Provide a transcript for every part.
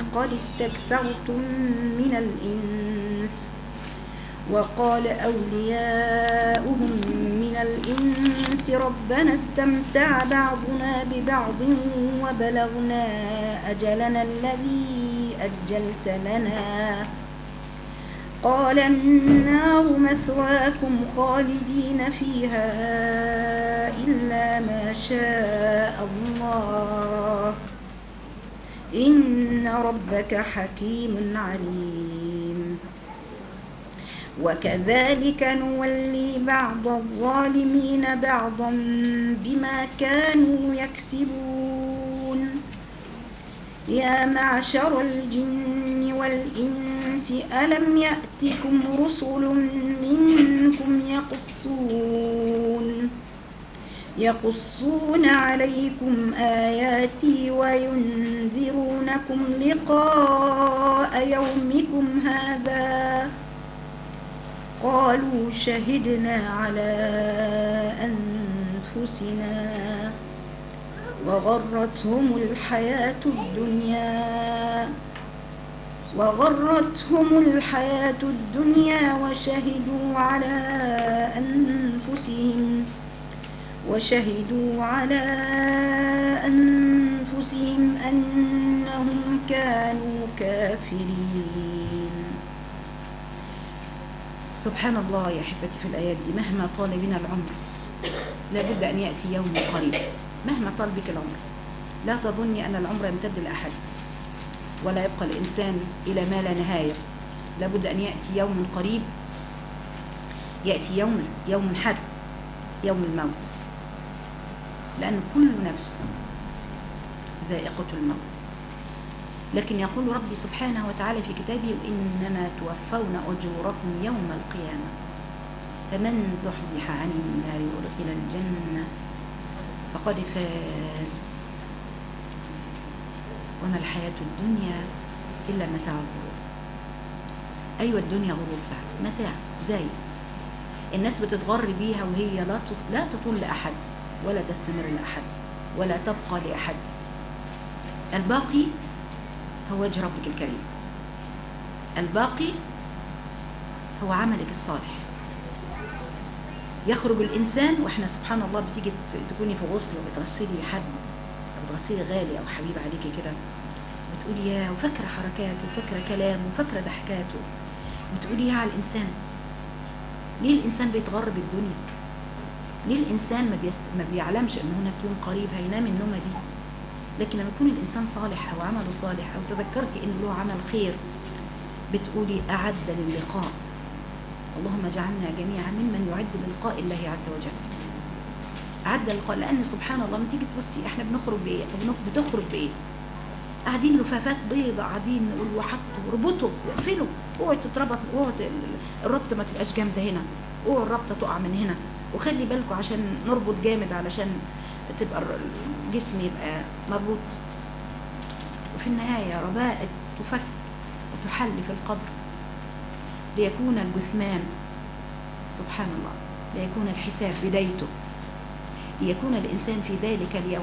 قد استكثرتم من الإنس وقال أولياؤهم من الإنس ربنا استمتع بعضنا ببعض وبلغنا أجلنا الذي أجلت لنا قال النار مثواكم خالدين فيها إلا ما شاء الله إن ربك حكيم عليم وكذلك نولي بعض الظالمين بعضا بما كانوا يكسبون يا معشر الجن والإنس ألم يأتكم رسل منكم يقصون يقصون عليكم آياتي وينذرونكم لقاء يومكم هذا قالوا شهدنا على أنفسنا وغرتهم الحياة الدنيا وغرتهم الحياة الدنيا وشهدوا على أنفسهم وشهدوا على أنفسهم أنهم كانوا كافرين سبحان الله يا أحبتي في الآيات دي مهما طال بنا العمر لابد أن يأتي يوم قريب مهما طال بك العمر لا تظني أن العمر يمتد لأحد ولا يبقى الإنسان إلى ما لا نهاية لابد أن يأتي يوم قريب يأتي يوم يوم حد يوم الموت لأن كل نفس ذائقة الموت لكن يقول ربي سبحانه وتعالى في كتابه إنما توفون أجوركم يوم القيامة فمن زحزح عن النار وادخل الجنة فقد فاز وما الحياة الدنيا إلا متاع الغرور أيوة الدنيا غرور فعلا متاع زي الناس بتتغر بيها وهي لا تط- لا تطول لأحد ولا تستمر لأحد ولا تبقى لأحد الباقي هو وجه ربك الكريم الباقي هو عملك الصالح يخرج الإنسان وإحنا سبحان الله بتيجي ت- تكوني في غسل وبتغسلي حد أو بتغسلي غالي أو حبيب عليكي كده وتقولي يا وفاكرة حركاته وفاكرة كلامه وفاكرة ضحكاته بتقولي يا على الإنسان ليه الإنسان بيتغر بالدنيا ليه الإنسان ما, بيست... ما بيعلمش أن هناك يوم قريب هينام النومة دي لكن لما يكون الإنسان صالح أو عمله صالح أو تذكرتي أن له عمل خير بتقولي أعد للقاء اللهم اجعلنا جميعا ممن يعد للقاء الله عز وجل أعد للقاء لأن سبحان الله لما تيجي تبصي احنا بنخرج بإيه بنخ- بتخرج بإيه قاعدين لفافات بيضة قاعدين نقول وحطوا وربطوا واقفلوا اوعي تتربط اوعي ت- الربطة ما تبقاش جامدة هنا اوعي الربطة تقع من هنا وخلي بالكم عشان نربط جامد علشان تبقى الر- الجسم يبقى مربوط وفي النهاية ربائد تفك وتحل في القبر ليكون الجثمان سبحان الله ليكون الحساب بدايته ليكون الإنسان في ذلك اليوم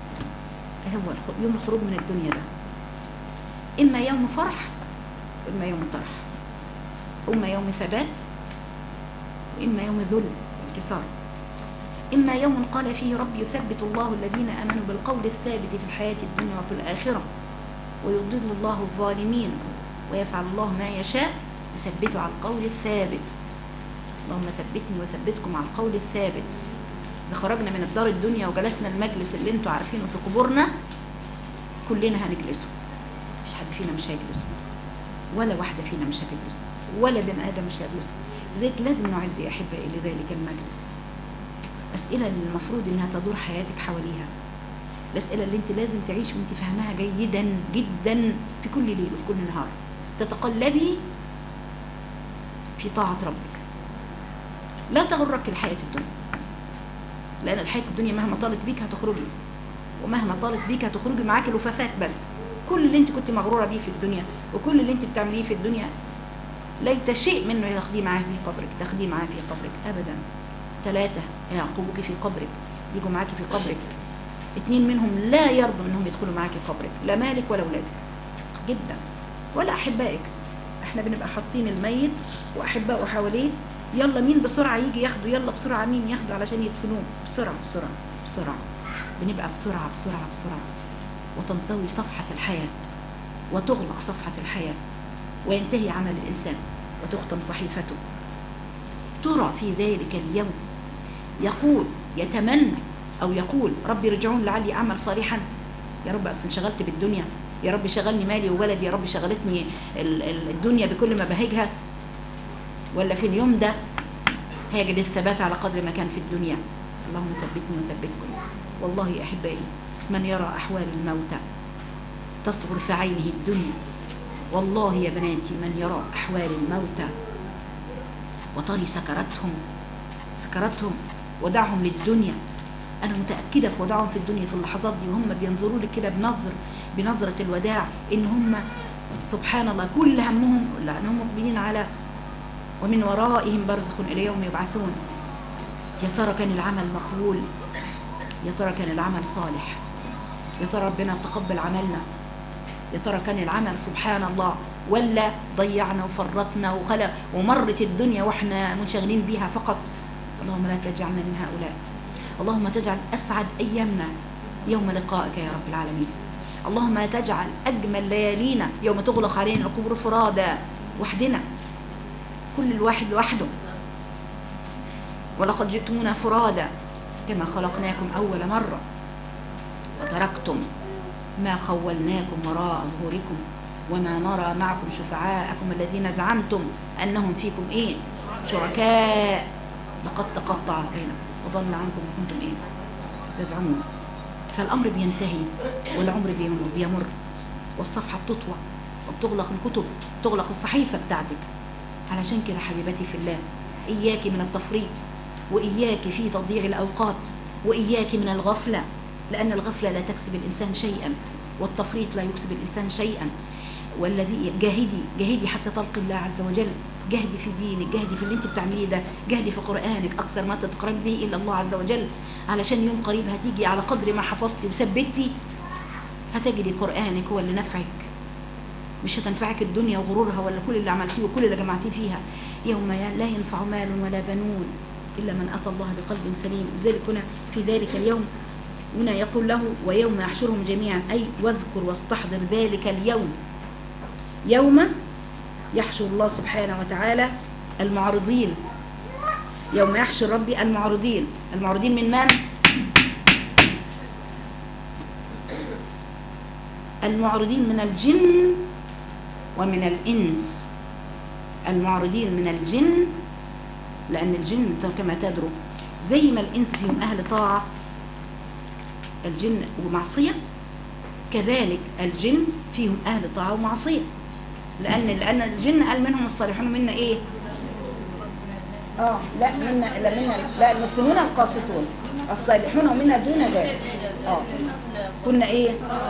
هو الخ- يوم الخروج من الدنيا ده إما يوم فرح وإما يوم طرح إما يوم ثبات وإما يوم ذل وانكسار إما يوم قال فيه رب يثبت الله الذين آمنوا بالقول الثابت في الحياة الدنيا وفي الآخرة ويضل الله الظالمين ويفعل الله ما يشاء يثبته على القول الثابت اللهم ثبتني وثبتكم على القول الثابت إذا خرجنا من الدار الدنيا وجلسنا المجلس اللي انتوا عارفينه في قبورنا كلنا هنجلسه مش حد فينا مش هيجلسه ولا واحدة فينا مش هتجلسه ولا بني آدم مش هيجلسه لذلك لازم نعد يا أحبائي لذلك المجلس أسئلة اللي المفروض إنها تدور حياتك حواليها الأسئلة اللي أنت لازم تعيش وأنت فاهماها جيدا جدا في كل ليل وفي كل نهار تتقلبي في طاعة ربك لا تغرك الحياة الدنيا لأن الحياة الدنيا مهما طالت بيك هتخرجي ومهما طالت بيك هتخرجي معاكي لفافات بس كل اللي انت كنت مغرورة بيه في الدنيا وكل اللي انت بتعمليه في الدنيا ليت شيء منه تاخديه معاه في قبرك تاخديه معاه في قبرك أبدا ثلاثة يعقبوك في قبرك يجوا معاكي في قبرك اتنين منهم لا يرضوا انهم يدخلوا معاكي قبرك لا مالك ولا اولادك جدا ولا احبائك احنا بنبقى حاطين الميت واحبائه حواليه يلا مين بسرعه يجي ياخده يلا بسرعه مين ياخده علشان يدفنوه بسرعه بسرعه بسرعه بنبقى بسرعه بسرعه بسرعه وتنطوي صفحه الحياه وتغلق صفحه الحياه وينتهي عمل الانسان وتختم صحيفته ترى في ذلك اليوم يقول يتمنى او يقول ربي رجعون لعلي اعمل صالحا يا رب اصل انشغلت بالدنيا يا رب شغلني مالي وولدي يا رب شغلتني ال- ال- الدنيا بكل مباهجها ولا في اليوم ده هيجد الثبات على قدر ما كان في الدنيا اللهم ثبتني وثبتكم والله يا احبائي من يرى احوال الموتى تصغر في عينه الدنيا والله يا بناتي من يرى احوال الموتى وتري سكرتهم سكرتهم ودعهم للدنيا انا متاكده في وداعهم في الدنيا في اللحظات دي وهم بينظروا لك كده بنظر بنظره الوداع ان هم سبحان الله كل همهم لانهم مقبلين على ومن ورائهم برزخ الى يوم يبعثون يا ترى كان العمل مقبول يا ترى كان العمل صالح يا ترى ربنا تقبل عملنا يا ترى كان العمل سبحان الله ولا ضيعنا وفرطنا وخلق ومرت الدنيا واحنا منشغلين بيها فقط اللهم لا تجعلنا من هؤلاء اللهم تجعل اسعد ايامنا يوم لقائك يا رب العالمين اللهم تجعل اجمل ليالينا يوم تغلق علينا القبور فرادى وحدنا كل الواحد لوحده ولقد جئتمونا فرادى كما خلقناكم اول مره وتركتم ما خولناكم وراء ظهوركم وما نرى معكم شفعاءكم الذين زعمتم انهم فيكم ايه شركاء لقد تقطع بينكم وضل عنكم ما كنتم ايه تزعمون فالامر بينتهي والعمر بيمر, بيمر والصفحه بتطوى وبتغلق الكتب تغلق الصحيفه بتاعتك علشان كده حبيبتي في الله اياك من التفريط واياك في تضييع الاوقات واياك من الغفله لان الغفله لا تكسب الانسان شيئا والتفريط لا يكسب الانسان شيئا والذي جاهدي جاهدي حتى تلقي الله عز وجل جهدي في دينك جهدي في اللي انت بتعمليه ده جهدي في قرانك اكثر ما تتقرب به الا الله عز وجل علشان يوم قريب هتيجي على قدر ما حفظتي وثبتي هتجري قرانك هو اللي نفعك مش هتنفعك الدنيا وغرورها ولا كل اللي عملتيه وكل اللي جمعتيه فيها يوم لا ينفع مال ولا بنون الا من اتى الله بقلب سليم لذلك هنا في ذلك اليوم هنا يقول له ويوم يحشرهم جميعا اي واذكر واستحضر ذلك اليوم يوم يحشر الله سبحانه وتعالى المعرضين يوم يحشر ربي المعرضين المعرضين من من المعرضين من الجن ومن الإنس المعرضين من الجن لأن الجن كما تدروا زي ما الإنس فيهم أهل طاعة الجن ومعصية كذلك الجن فيهم أهل طاعة ومعصية لأن لأن الجن قال منهم الصالحون منا إيه؟ اه لا منا لا منا لا المسلمون القاسطون الصالحون ومنا دون ذلك اه كنا ايه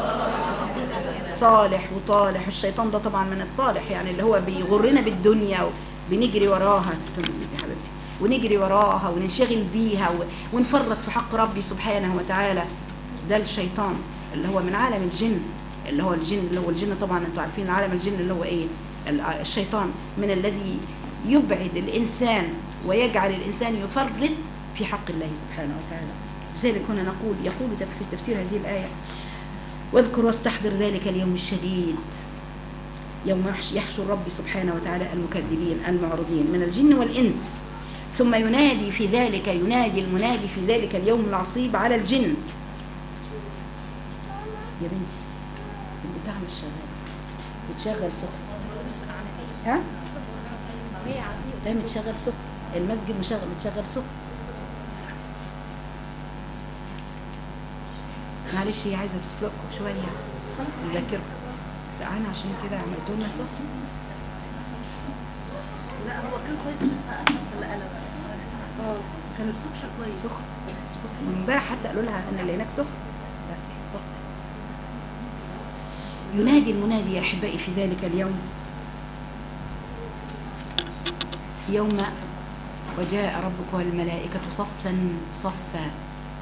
صالح وطالح الشيطان ده طبعا من الطالح يعني اللي هو بيغرنا بالدنيا وبنجري وراها تسلم يا حبيبتي ونجري وراها وننشغل بيها و- ونفرط في حق ربي سبحانه وتعالى ده الشيطان اللي هو من عالم الجن اللي هو الجن اللي هو الجن طبعا انتوا عارفين عالم الجن اللي هو ايه ال- الشيطان من الذي يبعد الانسان ويجعل الانسان يفرط في حق الله سبحانه وتعالى لذلك هنا نقول يقول في تفسير هذه الايه واذكر واستحضر ذلك اليوم الشديد يوم يحش- يحشر ربي سبحانه وتعالى المكذبين المعرضين من الجن والإنس ثم ينادي في ذلك ينادي المنادي في ذلك اليوم العصيب على الجن يا بنتي البتاع مش شغال بتشغل سخن ها؟ لا متشغل سخن المسجد مشغل متشغل سخن معلش هي عايزه تسلقكم شويه تذاكركم سقعانه عشان كده عملتوا لنا سخن لا هو كان كويس شفاء بس لا انا اه كان الصبح كويس سخن سخن من امبارح حتى قالوا لها ان اللي هناك سخن لا سخن ينادي المنادي يا احبائي في ذلك اليوم يوم وجاء ربك والملائكة صفا صفا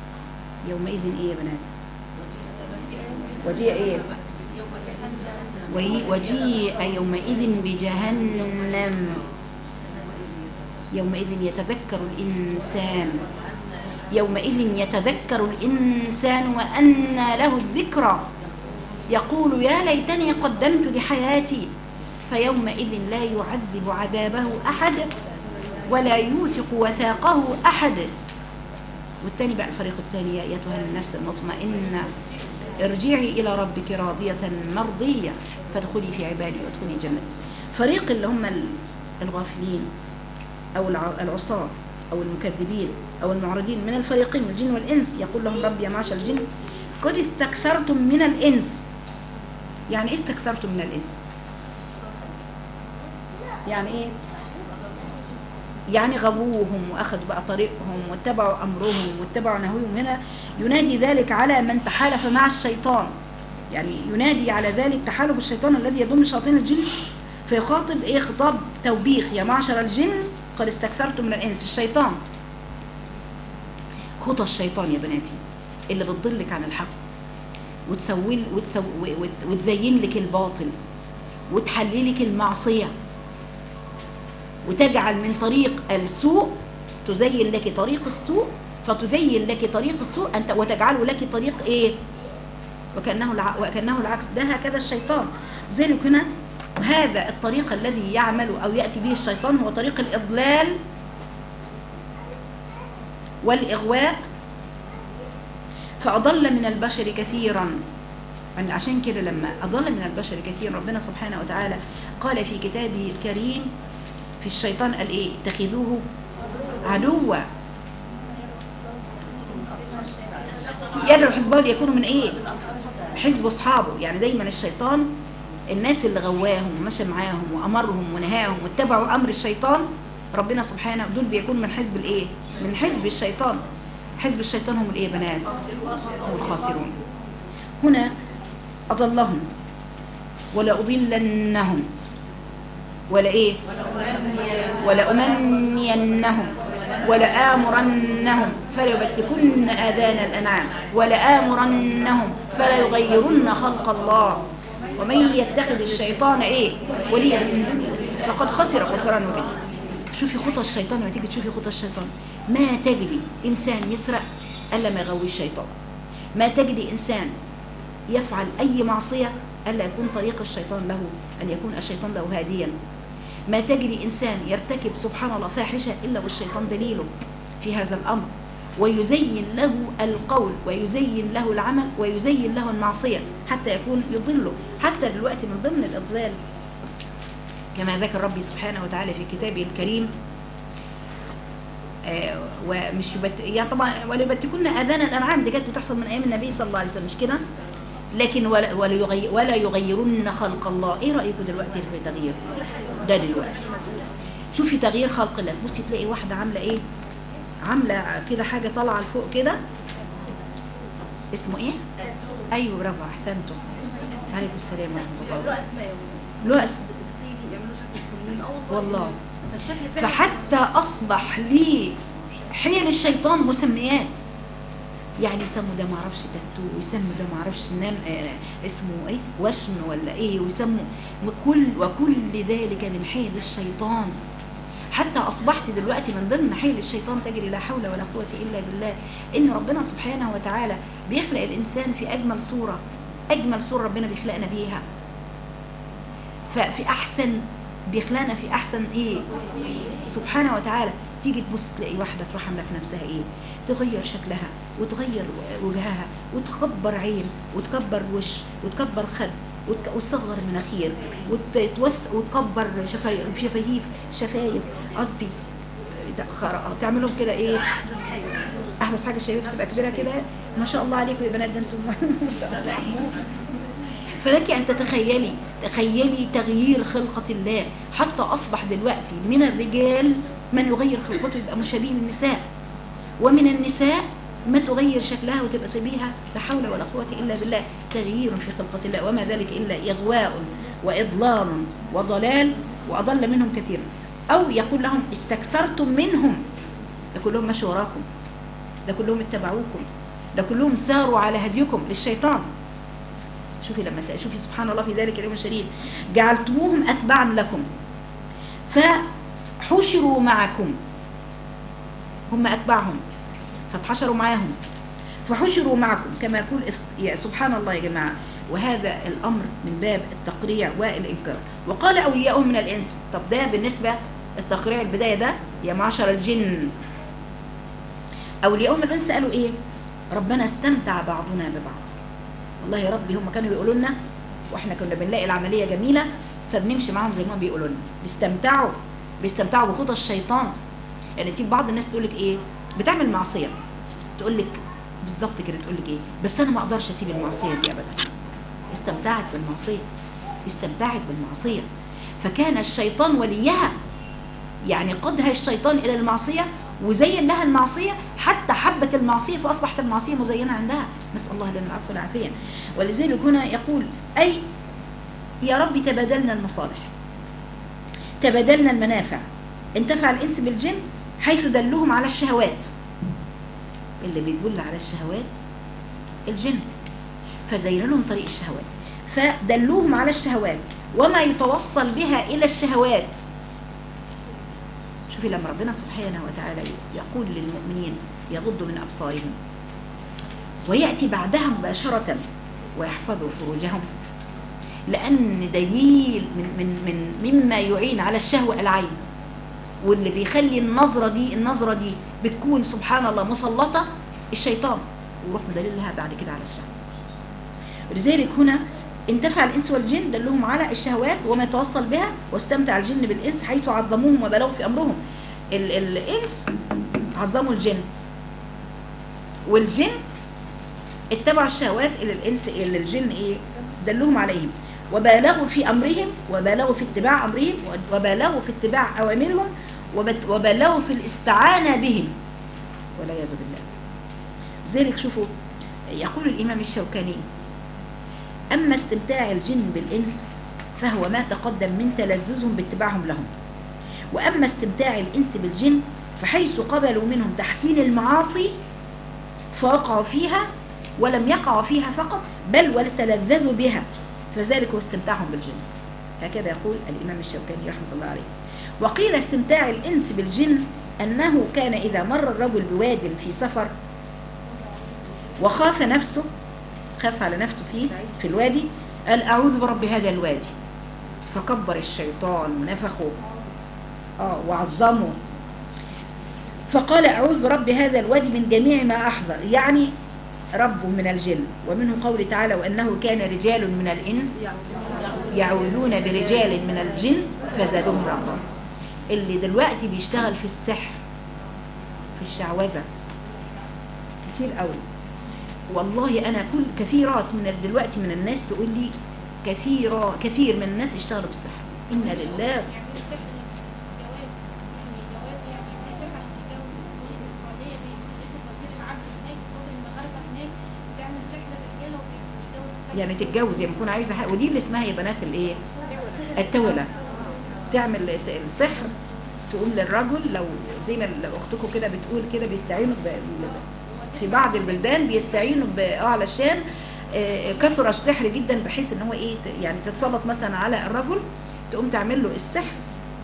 يومئذ ايه يا بنات وجيء ايه وي- وجيء يومئذ بجهنم يومئذ يتذكر الإنسان يومئذ يتذكر الإنسان وأنى له الذكرى يقول يا ليتني قدمت لحياتي فيومئذ لا يعذب عذابه أحد ولا يوثق وثاقه أحد والتاني بقى الفريق الثاني يا أيتها النفس المطمئنة ارجعي إلى ربك راضية مرضية فادخلي في عبادي وادخلي جنة فريق اللي هم ال- الغافلين أو الع- العصاة أو المكذبين أو المعرضين من الفريقين الجن والإنس يقول لهم ربي يا معشر الجن قد استكثرتم من الإنس يعني إيه استكثرتم من الإنس يعني إيه يعني غووهم واخذوا بقى طريقهم واتبعوا امرهم واتبعوا نهيهم هنا ينادي ذلك على من تحالف مع الشيطان يعني ينادي على ذلك تحالف الشيطان الذي يضم شياطين الجن فيخاطب ايه خطاب توبيخ يا معشر الجن قد استكثرتم من الانس الشيطان خطى الشيطان يا بناتي اللي بتضلك عن الحق وتسوي وتسو وت- وتزين لك الباطل وتحللك المعصيه وتجعل من طريق السوء تزين لك طريق السوء فتزين لك طريق السوء أنت وتجعله لك طريق إيه وكأنه الع... وكأنه العكس ده هكذا الشيطان ذلك هنا هذا الطريق الذي يعمل أو يأتي به الشيطان هو طريق الإضلال والإغواء فأضل من البشر كثيرا عن- عشان كده لما أضل من البشر كثيرا ربنا سبحانه وتعالى قال في كتابه الكريم في الشيطان قال ايه اتخذوه عدوا يدعو حزبه ليكونوا من ايه حزب اصحابه يعني دايما الشيطان الناس اللي غواهم ومشى معاهم وامرهم ونهاهم واتبعوا امر الشيطان ربنا سبحانه دول بيكونوا من حزب الايه من حزب الشيطان حزب الشيطان هم الايه بنات هم الخاسرون هنا اضلهم ولا اضلنهم ولا ايه ولأمنينهم ولآمرنهم فليبتكن آذان الأنعام ولآمرنهم فلا يغيرن خلق الله ومن يتخذ الشيطان ايه وليا من دونه فقد خسر خسران مبين شوفي خطى الشيطان لما تيجي تشوفي خطى الشيطان ما تجدي انسان يسرق الا ما يغوي الشيطان ما تجدي انسان يفعل اي معصيه الا يكون طريق الشيطان له ان يكون الشيطان له هاديا ما تجري إنسان يرتكب سبحان الله فاحشة إلا والشيطان دليله في هذا الأمر ويزين له القول ويزين له العمل ويزين له المعصية حتى يكون يضله حتى دلوقتي من ضمن الإضلال كما ذكر ربي سبحانه وتعالى في كتابه الكريم آه ومش يبت... يعني طبعا وليبتكن اذان الانعام دي كانت بتحصل من ايام النبي صلى الله عليه وسلم مش كده؟ لكن ولا ولا, يغي... ولا يغيرن خلق الله، ايه رايكم دلوقتي في التغيير؟ ده دلوقتي شوفي تغيير خلق الله تبصي تلاقي واحده عامله ايه؟ عامله كده حاجه طالعه لفوق كده اسمه ايه؟ ايوه برافو احسنتم عليكم السلام ورحمه الله له اسماء له أس- السيدي يعملوا شكل السنين اه والله فالشكل فعلا فحتى أصبح لي حيل الشيطان مسميات يعني يسموا ده معرفش تاتو ويسموا ده معرفش نام آه اسمه ايه وشم ولا ايه ويسموا وكل وكل ذلك من حيل الشيطان حتى اصبحت دلوقتي من ضمن حيل الشيطان تجري لا حول ولا قوه الا بالله ان ربنا سبحانه وتعالى بيخلق الانسان في اجمل صوره اجمل صوره ربنا بيخلقنا بيها ففي احسن بيخلقنا في احسن ايه سبحانه وتعالى تيجي تبص تلاقي واحده تروح عامله في نفسها ايه تغير شكلها وتغير وجهها وتكبر عين وتكبر وش وتكبر خد وتك- وتصغر مناخير وتوس- وتكبر شفايف شفايف شفايف قصدي ده خرا- تعملهم كده ايه احدث حاجه الشباب تبقى كبيره كده ما شاء الله عليكم يا بنات ده انتم ما شاء الله فلك أن تتخيلي تخيلي تغيير خلقة الله حتى أصبح دلوقتي من الرجال من يغير خلقته يبقى مشابه للنساء ومن النساء ما تغير شكلها وتبقى شبيهة لا حول ولا قوة إلا بالله تغيير في خلقة الله وما ذلك إلا إغواء وإضلال وضلال وأضل منهم كثيرا أو يقول لهم استكثرتم منهم ده كلهم مشوا وراكم ده كلهم اتبعوكم ده كلهم ساروا على هديكم للشيطان شوفي لما ت- شوفي سبحان الله في ذلك اليوم الشريف جعلتموهم اتباعا لكم فحشروا معكم هم اتباعهم فاتحشروا معاهم فحشروا معكم كما يقول إث- يا سبحان الله يا جماعه وهذا الامر من باب التقريع والانكار وقال اولياؤهم من الانس طب ده بالنسبه التقريع البدايه ده يا معشر الجن اولياؤهم من الانس قالوا ايه ربنا استمتع بعضنا ببعض والله يا ربي هم كانوا بيقولوا لنا واحنا كنا بنلاقي العمليه جميله فبنمشي معاهم زي ما هم بيقولوا لنا بيستمتعوا بيستمتعوا بخطى الشيطان يعني تيجي بعض الناس تقول لك ايه بتعمل معصيه تقول لك بالظبط كده تقول لك ايه بس انا ما اقدرش اسيب المعصيه دي ابدا استمتعت بالمعصيه استمتعت بالمعصيه فكان الشيطان وليها يعني قادها الشيطان الى المعصيه وزين لها المعصيه حتى حبت المعصيه فاصبحت المعصيه مزينه عندها نسال الله لنا العفو والعافيه ولذلك هنا يقول اي يا رب تبادلنا المصالح تبادلنا المنافع انتفع الانس بالجن حيث دلوهم على الشهوات اللي بيدل على الشهوات الجن فزين لهم طريق الشهوات فدلوهم على الشهوات وما يتوصل بها الى الشهوات شوفي لما ربنا سبحانه وتعالى يقول للمؤمنين يغضوا من ابصارهم وياتي بعدها مباشره ويحفظوا فروجهم لان دليل من من من مما يعين على الشهوه العين واللي بيخلي النظره دي النظره دي بتكون سبحان الله مسلطه الشيطان ويروح مدللها بعد كده على الشهوه ولذلك هنا انتفع الانس والجن دلهم على الشهوات وما يتوصل بها واستمتع الجن بالانس حيث عظموهم وبلغوا في امرهم ال الانس عظموا الجن والجن اتبعوا الشهوات الى الانس الى الجن ايه دلهم عليهم وبالغوا في امرهم وبالغوا في اتباع امرهم وبالغوا في اتباع اوامرهم وبت- وبالغوا في الاستعانه بهم والعياذ بالله لذلك شوفوا يقول الامام الشوكاني أما استمتاع الجن بالإنس فهو ما تقدم من تلذذهم باتباعهم لهم وأما استمتاع الإنس بالجن فحيث قبلوا منهم تحسين المعاصي فوقعوا فيها ولم يقعوا فيها فقط بل وتلذذوا بها فذلك هو استمتاعهم بالجن هكذا يقول الإمام الشوكاني رحمة الله عليه وقيل استمتاع الإنس بالجن أنه كان إذا مر الرجل بواد في سفر وخاف نفسه خاف على نفسه فيه في الوادي قال أعوذ برب هذا الوادي فكبر الشيطان ونفخه اه وعظمه فقال أعوذ برب هذا الوادي من جميع ما أحضر يعني رب من الجن ومنه قول تعالى وأنه كان رجال من الإنس يعوذون برجال من الجن فزادهم رهقا اللي دلوقتي بيشتغل في السحر في الشعوذة كتير قوي والله انا كل كثيرات من دلوقتي من الناس تقول لي كثيرة كثير من الناس اشتغلوا بالسحر انا لله يعني السحر جواز يعني جواز يعني بتسمع تتجوز تقولي في السعوديه بيسيب وزير العدل هناك تقول المغاربه هناك بتعمل سحر للرجاله وبيتجوز يعني تتجوز يعني بتكون عايزه حق ودي اللي اسمها يا بنات الايه التولة تعمل الت- السحر تقوم للرجل لو زي ما لو اختكم كده بتقول كده بيستعينوا ب... في بعض البلدان بيستعينوا ب... اه علشان آه، كثر السحر جدا بحيث ان هو ايه ت- يعني تتسلط مثلا على الرجل تقوم تعمل له السحر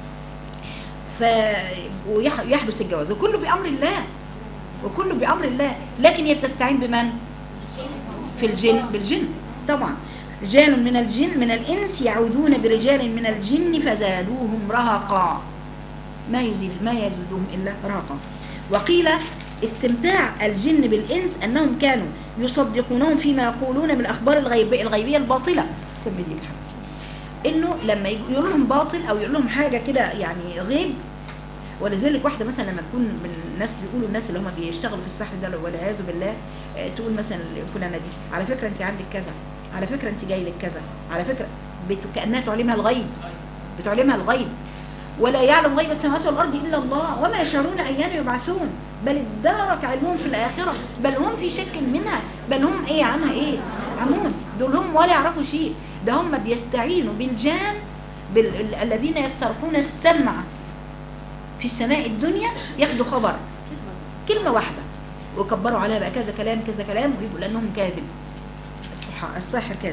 ف ويحدث الجواز وكله بامر الله وكله بامر الله لكن هي بتستعين بمن؟ في الجن بالجن طبعا رجال من الجن من الانس يعوذون برجال من الجن فزادوهم رهقا ما يزيد ما يزيدهم الا رهقا وقيل استمتاع الجن بالانس انهم كانوا يصدقونهم فيما يقولون من الاخبار الغيبيه الغيبيه الباطله استنى دي الحدث انه لما يجوا- يقولوا لهم باطل او يقول لهم حاجه كده يعني غيب ولذلك واحده مثلا لما تكون من الناس بيقولوا الناس اللي هم بيشتغلوا في السحر ده والعياذ بالله آه، تقول مثلا لفلانه دي على فكره انت عندك كذا على فكره انت جاي لك كذا على فكره بت- كانها تعلمها الغيب بتعلمها الغيب ولا يعلم غيب السماوات والارض الا الله وما يشعرون ايان يبعثون بل ادارك علمهم في الاخره بل هم في شك منها بل هم ايه عنها ايه عمون دول هم ولا يعرفوا شيء ده هم بيستعينوا بالجان بال... ال- الذين يسترقون السمع في السماء الدنيا ياخدوا خبر كلمة واحدة وكبروا عليها بقى كذا كلام كذا كلام ويبقوا لأنهم كاذب الصح- الساحر كاذب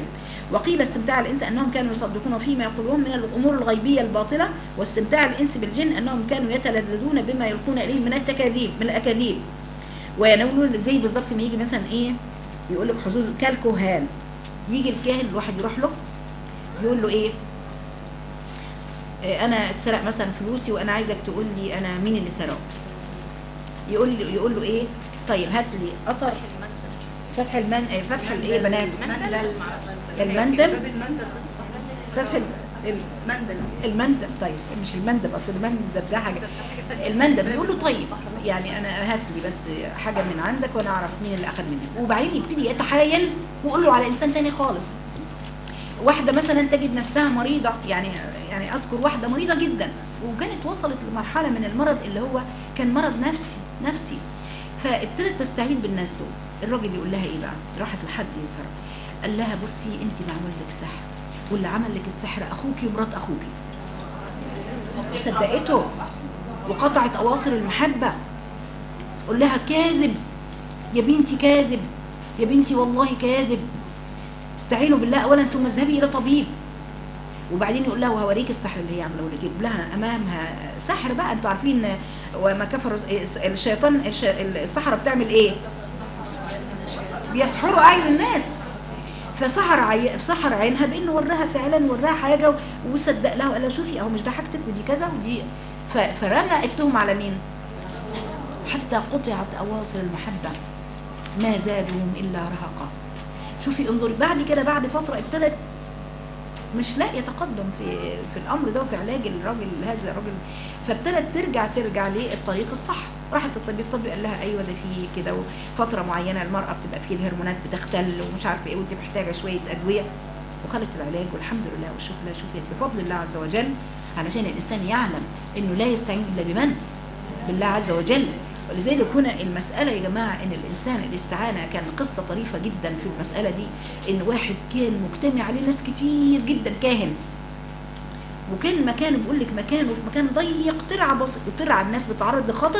وقيل استمتاع الانس انهم كانوا يصدقون فيما يقولون من الامور الغيبيه الباطله واستمتاع الانس بالجن انهم كانوا يتلذذون بما يلقون اليه من التكاذيب من الاكاذيب وينولون زي بالظبط ما يجي مثلا ايه يقول لك حظوظ كالكهان يجي الكاهن الواحد يروح له يقول له ايه آه، انا اتسرق مثلا فلوسي وانا عايزك تقول لي انا مين اللي سرقه يقول لي يقول له ايه طيب هات لي قطر فتح المن آه، فتح الايه بنات مندل المندل باب المندل فتح ال- ال- مندل المندب طيب مش المندب اصل المندب ده حاجه المندب بيقول له طيب يعني انا هات لي بس حاجه من عندك وانا اعرف مين اللي اخذ منك وبعدين يبتدي يتحايل ويقول له على انسان تاني خالص واحده مثلا تجد نفسها مريضه يعني يعني اذكر واحده مريضه جدا وكانت وصلت لمرحله من المرض اللي هو كان مرض نفسي نفسي فابتدت تستعين بالناس دول الراجل يقول لها ايه بقى راحت لحد يظهر قال لها بصي انت معمول لك سحر واللي عمل لك السحر اخوكي ومرات اخوكي صدقته وقطعت اواصر المحبه قول لها كاذب يا بنتي كاذب يا بنتي والله كاذب استعينوا بالله اولا ثم اذهبي الى طبيب وبعدين يقول لها وهوريك السحر اللي هي عامله لك يجيب لها امامها سحر بقى انتوا عارفين وما كفر الشيطان الش- السحره بتعمل ايه؟ بيسحروا اعين الناس فسحر عي... سحر عينها بانه وراها فعلا وراها حاجه وصدق لها وقال لها شوفي اهو مش ده حاجتك ودي كذا ودي ف... فرمى التهم على مين؟ حتى قطعت اواصر المحبه ما زادهم الا رهقا شوفي انظري بعد كده بعد فتره ابتدت مش لاقيه تقدم في في الامر ده وفي علاج الراجل هذا الراجل فابتدت ترجع ترجع للطريق الصح راحت الطبيب الطبي قال لها ايوه ده في كده وفتره معينه المراه بتبقى فيه الهرمونات بتختل ومش عارفه ايه وانت محتاجه شويه ادويه وخدت العلاج والحمد لله والشكر لله شوفي بفضل الله عز وجل علشان الانسان يعلم انه لا يستعين الا بمن؟ بالله عز وجل ولذلك هنا المسألة يا جماعة إن الإنسان الاستعانة كان قصة طريفة جدا في المسألة دي إن واحد كان مجتمع عليه ناس كتير جدا كاهن وكان مكانه بيقول لك مكانه في مكان ضيق ترعى بس ترعى الناس بتعرض لخطر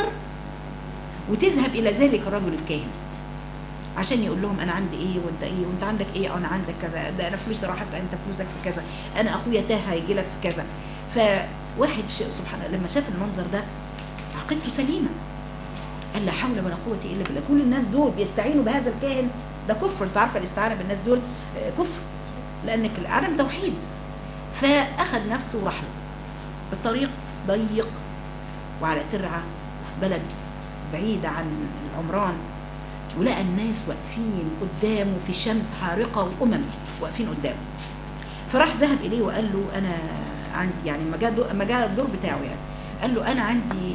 وتذهب إلى ذلك الرجل الكاهن عشان يقول لهم انا عندي ايه وانت ايه وانت عندك ايه انا عندك كذا ده انا فلوسي راحت انت فلوسك في كذا انا اخويا تاه هيجي لك في كذا فواحد ش- سبحان الله لما شاف المنظر ده عقيدته سليمه قال لا حول ولا قوه الا بالله كل الناس دول بيستعينوا بهذا الكاهن ده كفر انت عارفه الاستعانه بالناس دول آه، كفر لانك عدم توحيد فاخذ نفسه وراح له الطريق ضيق وعلى ترعه وفي بلد بعيده عن العمران ولقى الناس واقفين قدامه في شمس حارقه وامم واقفين قدامه فراح ذهب اليه وقال له انا عندي يعني ما جاء دو- ما جاء الدور بتاعه يعني قال له انا عندي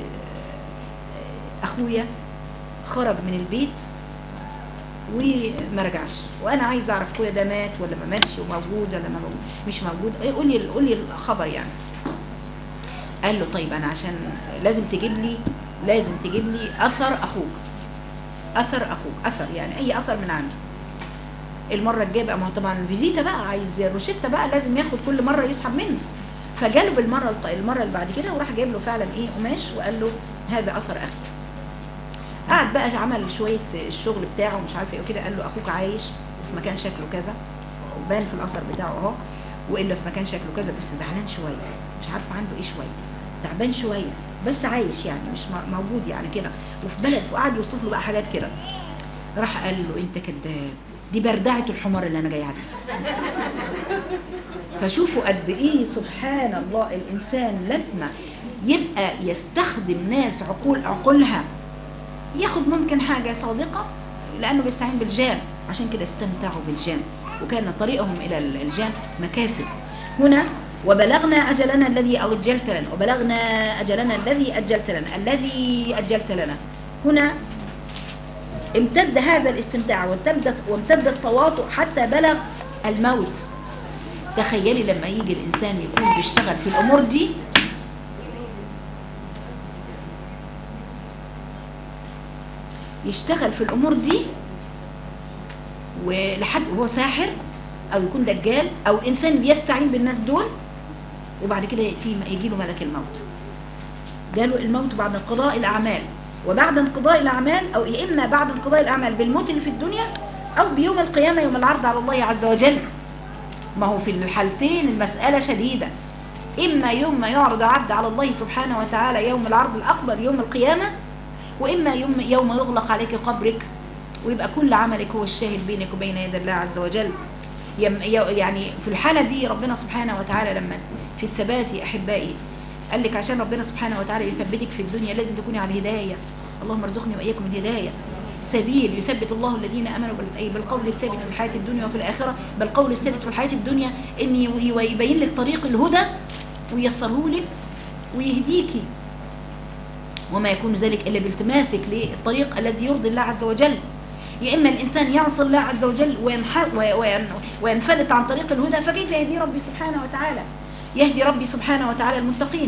اخويا خرج من البيت وما رجعش وانا عايز اعرف اخويا ده مات ولا ما ماتش وموجود ولا ما موجود مش موجود إيه، قول لي قول لي الخبر يعني قال له طيب انا عشان لازم تجيب لي لازم تجيب لي اثر اخوك اثر اخوك اثر يعني اي اثر من عنده المره الجايه بقى ما هو طبعا الفيزيتا بقى عايز روشته بقى لازم ياخد كل مره يسحب منه فجاله بالمره الق- المره اللي بعد كده وراح جايب له فعلا ايه قماش وقال له هذا اثر اخي قعد بقى عمل شويه الشغل بتاعه ومش عارف ايه وكده قال له اخوك عايش وفي مكان شكله كذا وبان في الاثر بتاعه اهو والا في مكان شكله كذا بس زعلان شويه مش عارفه عنده ايه شويه تعبان شويه بس عايش يعني مش م- موجود يعني كده وفي بلد وقعد يوصف له بقى حاجات كده راح قال له انت كذاب دي بردعه الحمار اللي انا جاي عليه فشوفوا قد ايه سبحان الله الانسان لما يبقى يستخدم ناس عقول عقولها ياخد ممكن حاجه صادقه لانه بيستعين بالجان عشان كده استمتعوا بالجان وكان طريقهم الى الجان مكاسب هنا وبلغنا اجلنا الذي اجلت لنا وبلغنا اجلنا الذي اجلت لنا الذي اجلت لنا هنا امتد هذا الاستمتاع وامتد وامتد التواطؤ حتى بلغ الموت تخيلي لما يجي الانسان يكون بيشتغل في الامور دي يشتغل في الامور دي ولحد وهو ساحر او يكون دجال او انسان بيستعين بالناس دول وبعد كده ياتي يجي له ملك الموت جاله الموت بعد انقضاء الاعمال وبعد انقضاء الاعمال او يا اما بعد انقضاء الاعمال بالموت اللي في الدنيا او بيوم القيامه يوم العرض على الله عز وجل ما هو في الحالتين المسألة شديدة إما يوم ما يعرض العبد على الله سبحانه وتعالى يوم العرض الأكبر يوم القيامة وإما يوم, يوم يغلق عليك قبرك ويبقى كل عملك هو الشاهد بينك وبين يد الله عز وجل يم- ي- يعني في الحالة دي ربنا سبحانه وتعالى لما في الثبات يا أحبائي قال لك عشان ربنا سبحانه وتعالى يثبتك في الدنيا لازم تكوني على الهداية اللهم ارزقني وإياكم الهداية سبيل يثبت الله الذين امنوا بال- أي بالقول الثابت في الحياه الدنيا وفي الاخره بل قول الثابت في الحياه الدنيا ان ي- يبين لك طريق الهدى ويسره لك ويهديكي وما يكون ذلك الا بالتماسك للطريق الذي يرضي الله عز وجل يا اما الانسان يعصي الله عز وجل وينح وي- وين- وينفلت عن طريق الهدى فكيف يهدي ربي سبحانه وتعالى يهدي ربي سبحانه وتعالى المتقين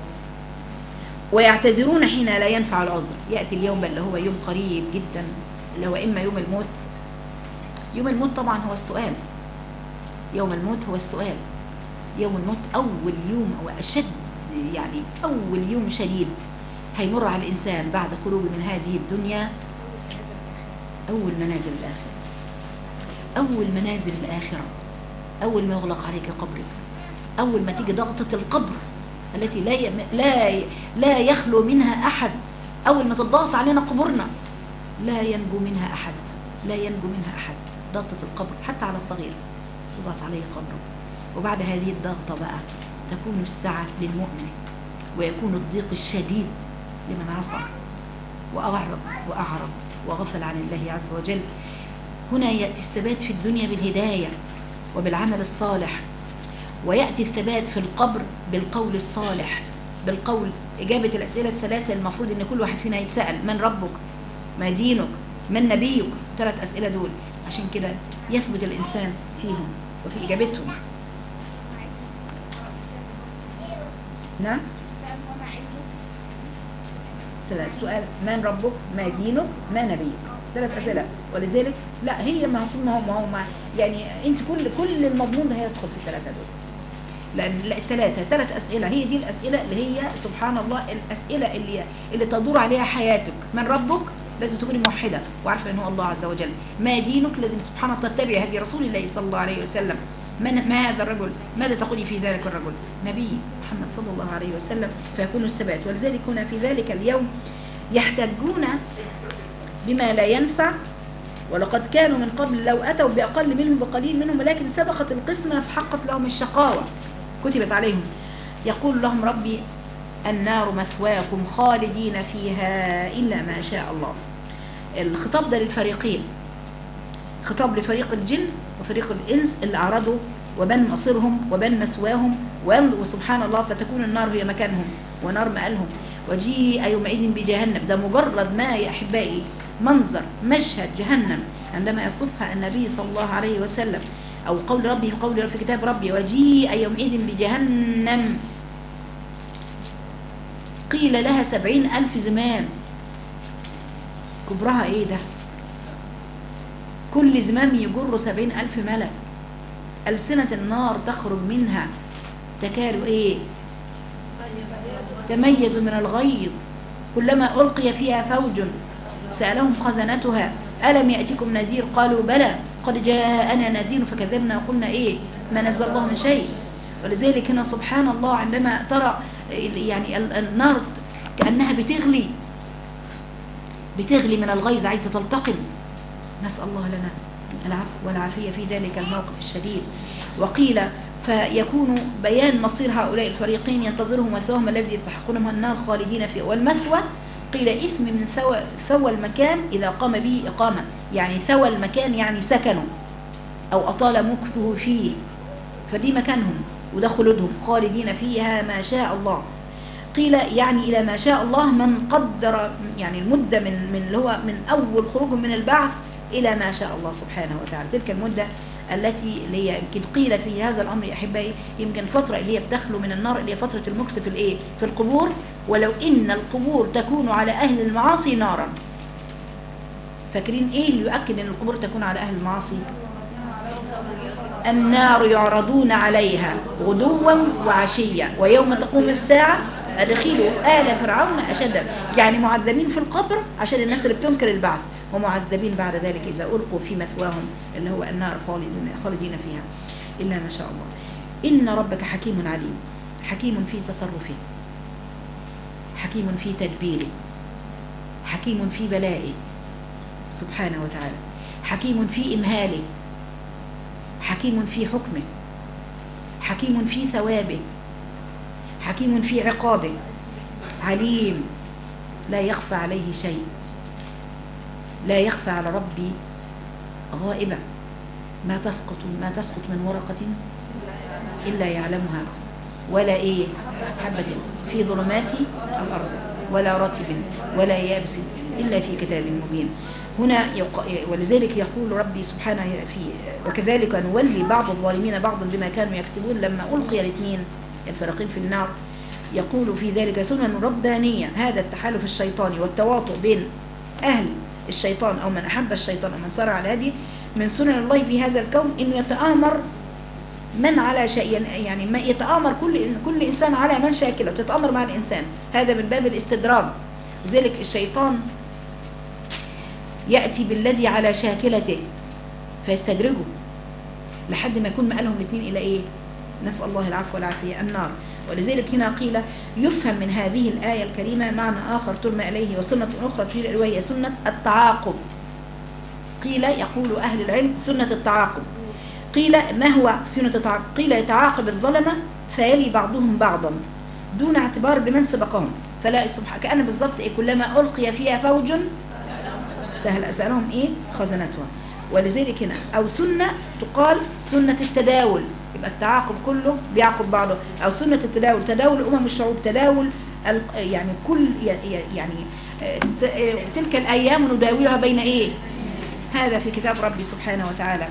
ويعتذرون حين لا ينفع العذر يأتي اليوم اللي هو يوم قريب جدا اللي هو إما يوم الموت يوم الموت طبعا هو السؤال يوم الموت هو السؤال يوم الموت أول يوم أو أشد يعني أول يوم شديد هيمر على الإنسان بعد خروجه من هذه الدنيا أول منازل الآخرة أول منازل الآخرة أول ما يغلق عليك قبرك أول ما تيجي ضغطة القبر التي لا يم... لا ي... لا يخلو منها أحد أول ما تضغط علينا قبورنا لا ينجو منها أحد لا ينجو منها أحد ضغطة القبر حتى على الصغير يضغط عليه قبره وبعد هذه الضغطة بقى تكون السعة للمؤمن ويكون الضيق الشديد لمن عصى وأعرض وأعرض وغفل عن الله عز وجل هنا يأتي الثبات في الدنيا بالهداية وبالعمل الصالح ويأتي الثبات في القبر بالقول الصالح بالقول إجابة الأسئلة الثلاثة المفروض إن كل واحد فينا يتسأل من ربك ما دينك من نبيك ثلاث أسئلة دول عشان كده يثبت الإنسان فيهم وفي إجابتهم نعم ثلاث سؤال من ربك ما دينك ما نبيك ثلاث اسئله ولذلك لا هي ما هو ما هو ما هو ما يعني انت كل كل المضمون ده هيدخل في الثلاثه دول لان لا الثلاثه ثلاث اسئله هي دي الاسئله اللي هي سبحان الله الاسئله اللي اللي تدور عليها حياتك من ربك لازم تكوني موحده وعارفه ان هو الله عز وجل ما دينك لازم سبحان الله تتبعي هدي رسول الله صلى الله عليه وسلم من ما هذا الرجل ماذا تقولي في ذلك الرجل نبي محمد صلى الله عليه وسلم فيكون الثبات ولذلك هنا في ذلك اليوم يحتجون بما لا ينفع ولقد كانوا من قبل لو أتوا بأقل منهم بقليل منهم ولكن سبقت القسمة فحقت لهم الشقاوة كتبت عليهم يقول لهم ربي النار مثواكم خالدين فيها إلا ما شاء الله الخطاب ده للفريقين خطاب لفريق الجن وفريق الإنس اللي أعرضوا وبن مصيرهم وبن مثواهم وين- وسبحان الله فتكون النار هي مكانهم ونار مآلهم وجيء يومئذ بجهنم ده مجرد ما يا أحبائي منظر مشهد جهنم عندما يصفها النبي صلى الله عليه وسلم أو قول ربي في قول في كتاب ربي وجيء يومئذ بجهنم قيل لها سبعين ألف زمام كبرها إيه ده كل زمام يجر سبعين ألف ملك ألسنة النار تخرج منها تكاد إيه تميز من الغيظ كلما ألقي فيها فوج سألهم خزنتها ألم يأتكم نذير قالوا بلى قد جاءنا نذير فكذبنا وقلنا إيه ما نزل الله من شيء ولذلك هنا سبحان الله عندما ترى يعني ال- النار كأنها بتغلي بتغلي من الغيظ عايزة تلتقم نسأل الله لنا العفو والعافية في ذلك الموقف الشديد وقيل فيكون بيان مصير هؤلاء الفريقين ينتظرهم مثواهم الذي يستحقون من النار خالدين فيه والمثوى قيل اسم من ثوى, ثوى المكان إذا قام به إقامة يعني ثوى المكان يعني سكنوا أو أطال مكثه فيه فدي مكانهم وده خلودهم خالدين فيها ما شاء الله قيل يعني إلى ما شاء الله من قدر يعني المدة من من اللي هو من أول خروجهم من البعث إلى ما شاء الله سبحانه وتعالى تلك المدة التي اللي هي يمكن قيل في هذا الأمر يا أحبائي يمكن فترة اللي هي بتخلو من النار اللي هي فترة المكس في الإيه في القبور ولو إن القبور تكون على أهل المعاصي نارا فاكرين إيه اللي يؤكد أن القبور تكون على أهل المعاصي النار يعرضون عليها غدوا وعشيا ويوم تقوم الساعة أدخلوا آل فرعون أشد يعني معذبين في القبر عشان الناس اللي بتنكر البعث ومعذبين بعد ذلك إذا ألقوا في مثواهم اللي هو النار خالدين, خالدين فيها إلا ما شاء الله إن ربك حكيم عليم حكيم في تصرفه حكيم في تدبيره حكيم في بلائه سبحانه وتعالى حكيم في إمهاله حكيم في حكمه حكيم في ثوابه حكيم في عقابه عليم لا يخفى عليه شيء لا يخفى على ربي غائبة ما تسقط ما تسقط من ورقة إلا يعلمها ولا إيه حبة في ظلمات الأرض ولا رطب ولا يابس إلا في كتاب مبين هنا يق... ولذلك يقول ربي سبحانه في وكذلك نولي بعض الظالمين بعضا بما كانوا يكسبون لما ألقي الاثنين الفريقين في النار يقول في ذلك سنن ربانية هذا التحالف الشيطاني والتواطؤ بين أهل الشيطان أو من أحب الشيطان أو من صار على هذه من سنن الله في هذا الكون إنه يتآمر من على شيء يعني ما يتآمر كل كل إنسان على من شاكله تتآمر مع الإنسان هذا من باب الاستدراج لذلك الشيطان يأتي بالذي على شاكلته فيستدرجه لحد ما يكون مآلهم الاثنين إلى إيه نسأل الله العفو والعافية النار ولذلك هنا قيل يفهم من هذه الآية الكريمة معنى آخر ترمى إليه وسنة أخرى تشير إليه وهي سنة التعاقب قيل يقول أهل العلم سنة التعاقب قيل ما هو سنة التعاقب قيل يتعاقب الظلمة فيلي بعضهم بعضا دون اعتبار بمن سبقهم فلا سبحانه كأن بالضبط إيه كلما ألقي فيها فوج سهل أسألهم إيه خزنتها ولذلك هنا أو سنة تقال سنة التداول يبقى التعاقب كله بيعقب بعضه أو سنة التداول تداول أمم الشعوب تداول ال- يعني كل ي- ي- يعني آه، ت- آه، تلك الأيام نداولها بين إيه هذا في كتاب ربي سبحانه وتعالى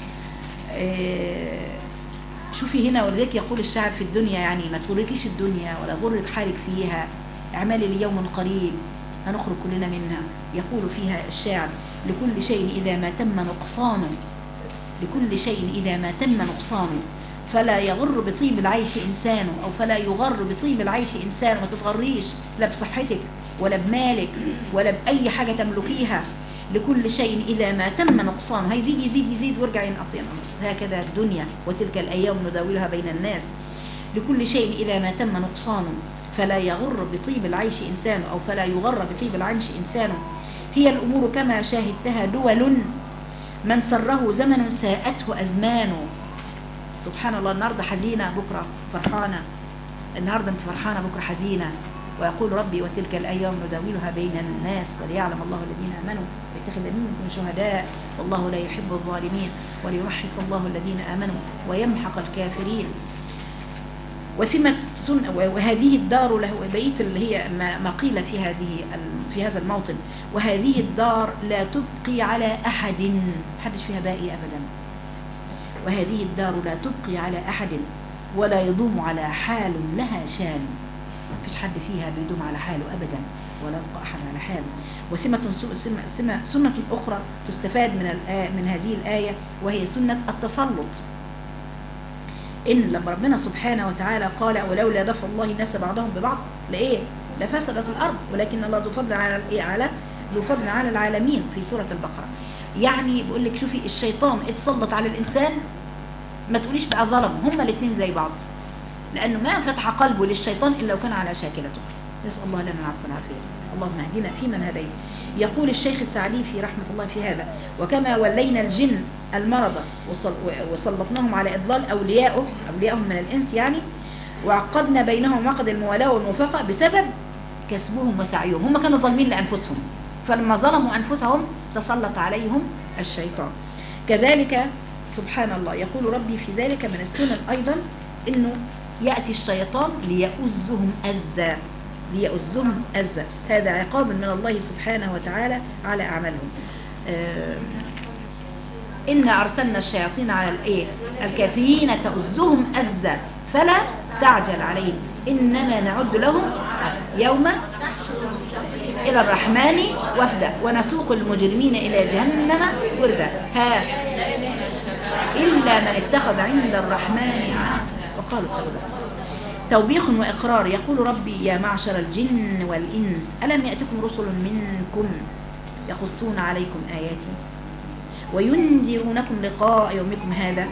آه، شوفي هنا ولذلك يقول الشاعر في الدنيا يعني ما تغركيش الدنيا ولا غرك حالك فيها اعملي ليوم قريب هنخرج كلنا منها يقول فيها الشاعر لكل شيء إذا ما تم نقصانه لكل شيء إذا ما تم نقصانه فلا يغر بطيب العيش إنسان أو فلا يغر بطيب العيش إنسان ما تتغريش لا بصحتك ولا بمالك ولا بأي حاجة تملكيها لكل شيء إذا ما تم نقصانه هيزيد يزيد يزيد ويرجع ينقص ينقص هكذا الدنيا وتلك الأيام نداولها بين الناس لكل شيء إذا ما تم نقصانه فلا يغر بطيب العيش إنسان أو فلا يغر بطيب العيش إنسان هي الأمور كما شاهدتها دول من سره زمن ساءته أزمانه سبحان الله النهارده حزينة بكرة فرحانة النهارده أنت فرحانة بكرة حزينة ويقول ربي وتلك الأيام نداولها بين الناس وليعلم الله الذين آمنوا ويتخذ منكم شهداء والله لا يحب الظالمين وليمحص الله الذين آمنوا ويمحق الكافرين وثمة سن وهذه الدار له بقية اللي هي ما ما قيل في هذه ال- في هذا الموطن وهذه الدار لا تبقي على أحد محدش فيها باقي أبدا وهذه الدار لا تبقي على أحد ولا يدوم على حال لها شان مفيش حد فيها بيدوم على حاله أبدا ولا يبقى أحد على حاله وسمة سو- سمة, سمة سنة أخرى تستفاد من الآية من هذه الآية وهي سنة التسلط إن لما ربنا سبحانه وتعالى قال ولولا دفع الله الناس بعضهم ببعض لإيه؟ لفسدت الأرض ولكن الله ذو فضل على الإيه؟ على ذو فضل على العالمين في سورة البقرة يعني بيقول لك شوفي الشيطان اتسلط على الإنسان ما تقوليش بقى ظلم هما الاثنين زي بعض لأنه ما فتح قلبه للشيطان إلا لو كان على شاكلته نسأل الله لنا العفو والعافية اللهم اهدنا فيمن هديت يقول الشيخ السعدي في رحمة الله في هذا وكما ولينا الجن المرضى وصل- وسلطناهم على إضلال أوليائه أوليائهم من الإنس يعني وعقدنا بينهم عقد الموالاة والموافقة بسبب كسبهم وسعيهم هم كانوا ظالمين لأنفسهم فلما ظلموا أنفسهم تسلط عليهم الشيطان كذلك سبحان الله يقول ربي في ذلك من السنن أيضا أنه يأتي الشيطان ليؤزهم أزا ليؤزهم أزا هذا عقاب من الله سبحانه وتعالى على أعمالهم آه، إنا أرسلنا الشياطين على الإيه الكافرين تؤزهم أزا فلا تعجل عليهم إنما نعد لهم يوم إلى الرحمن وفدا ونسوق المجرمين إلى جهنم وردا ها إلا من اتخذ عند الرحمن عهد وقالوا اتخذ توبيخ وإقرار يقول ربي يا معشر الجن والإنس ألم يأتكم رسل منكم يقصون عليكم آياتي وينذرونكم لقاء يومكم هذا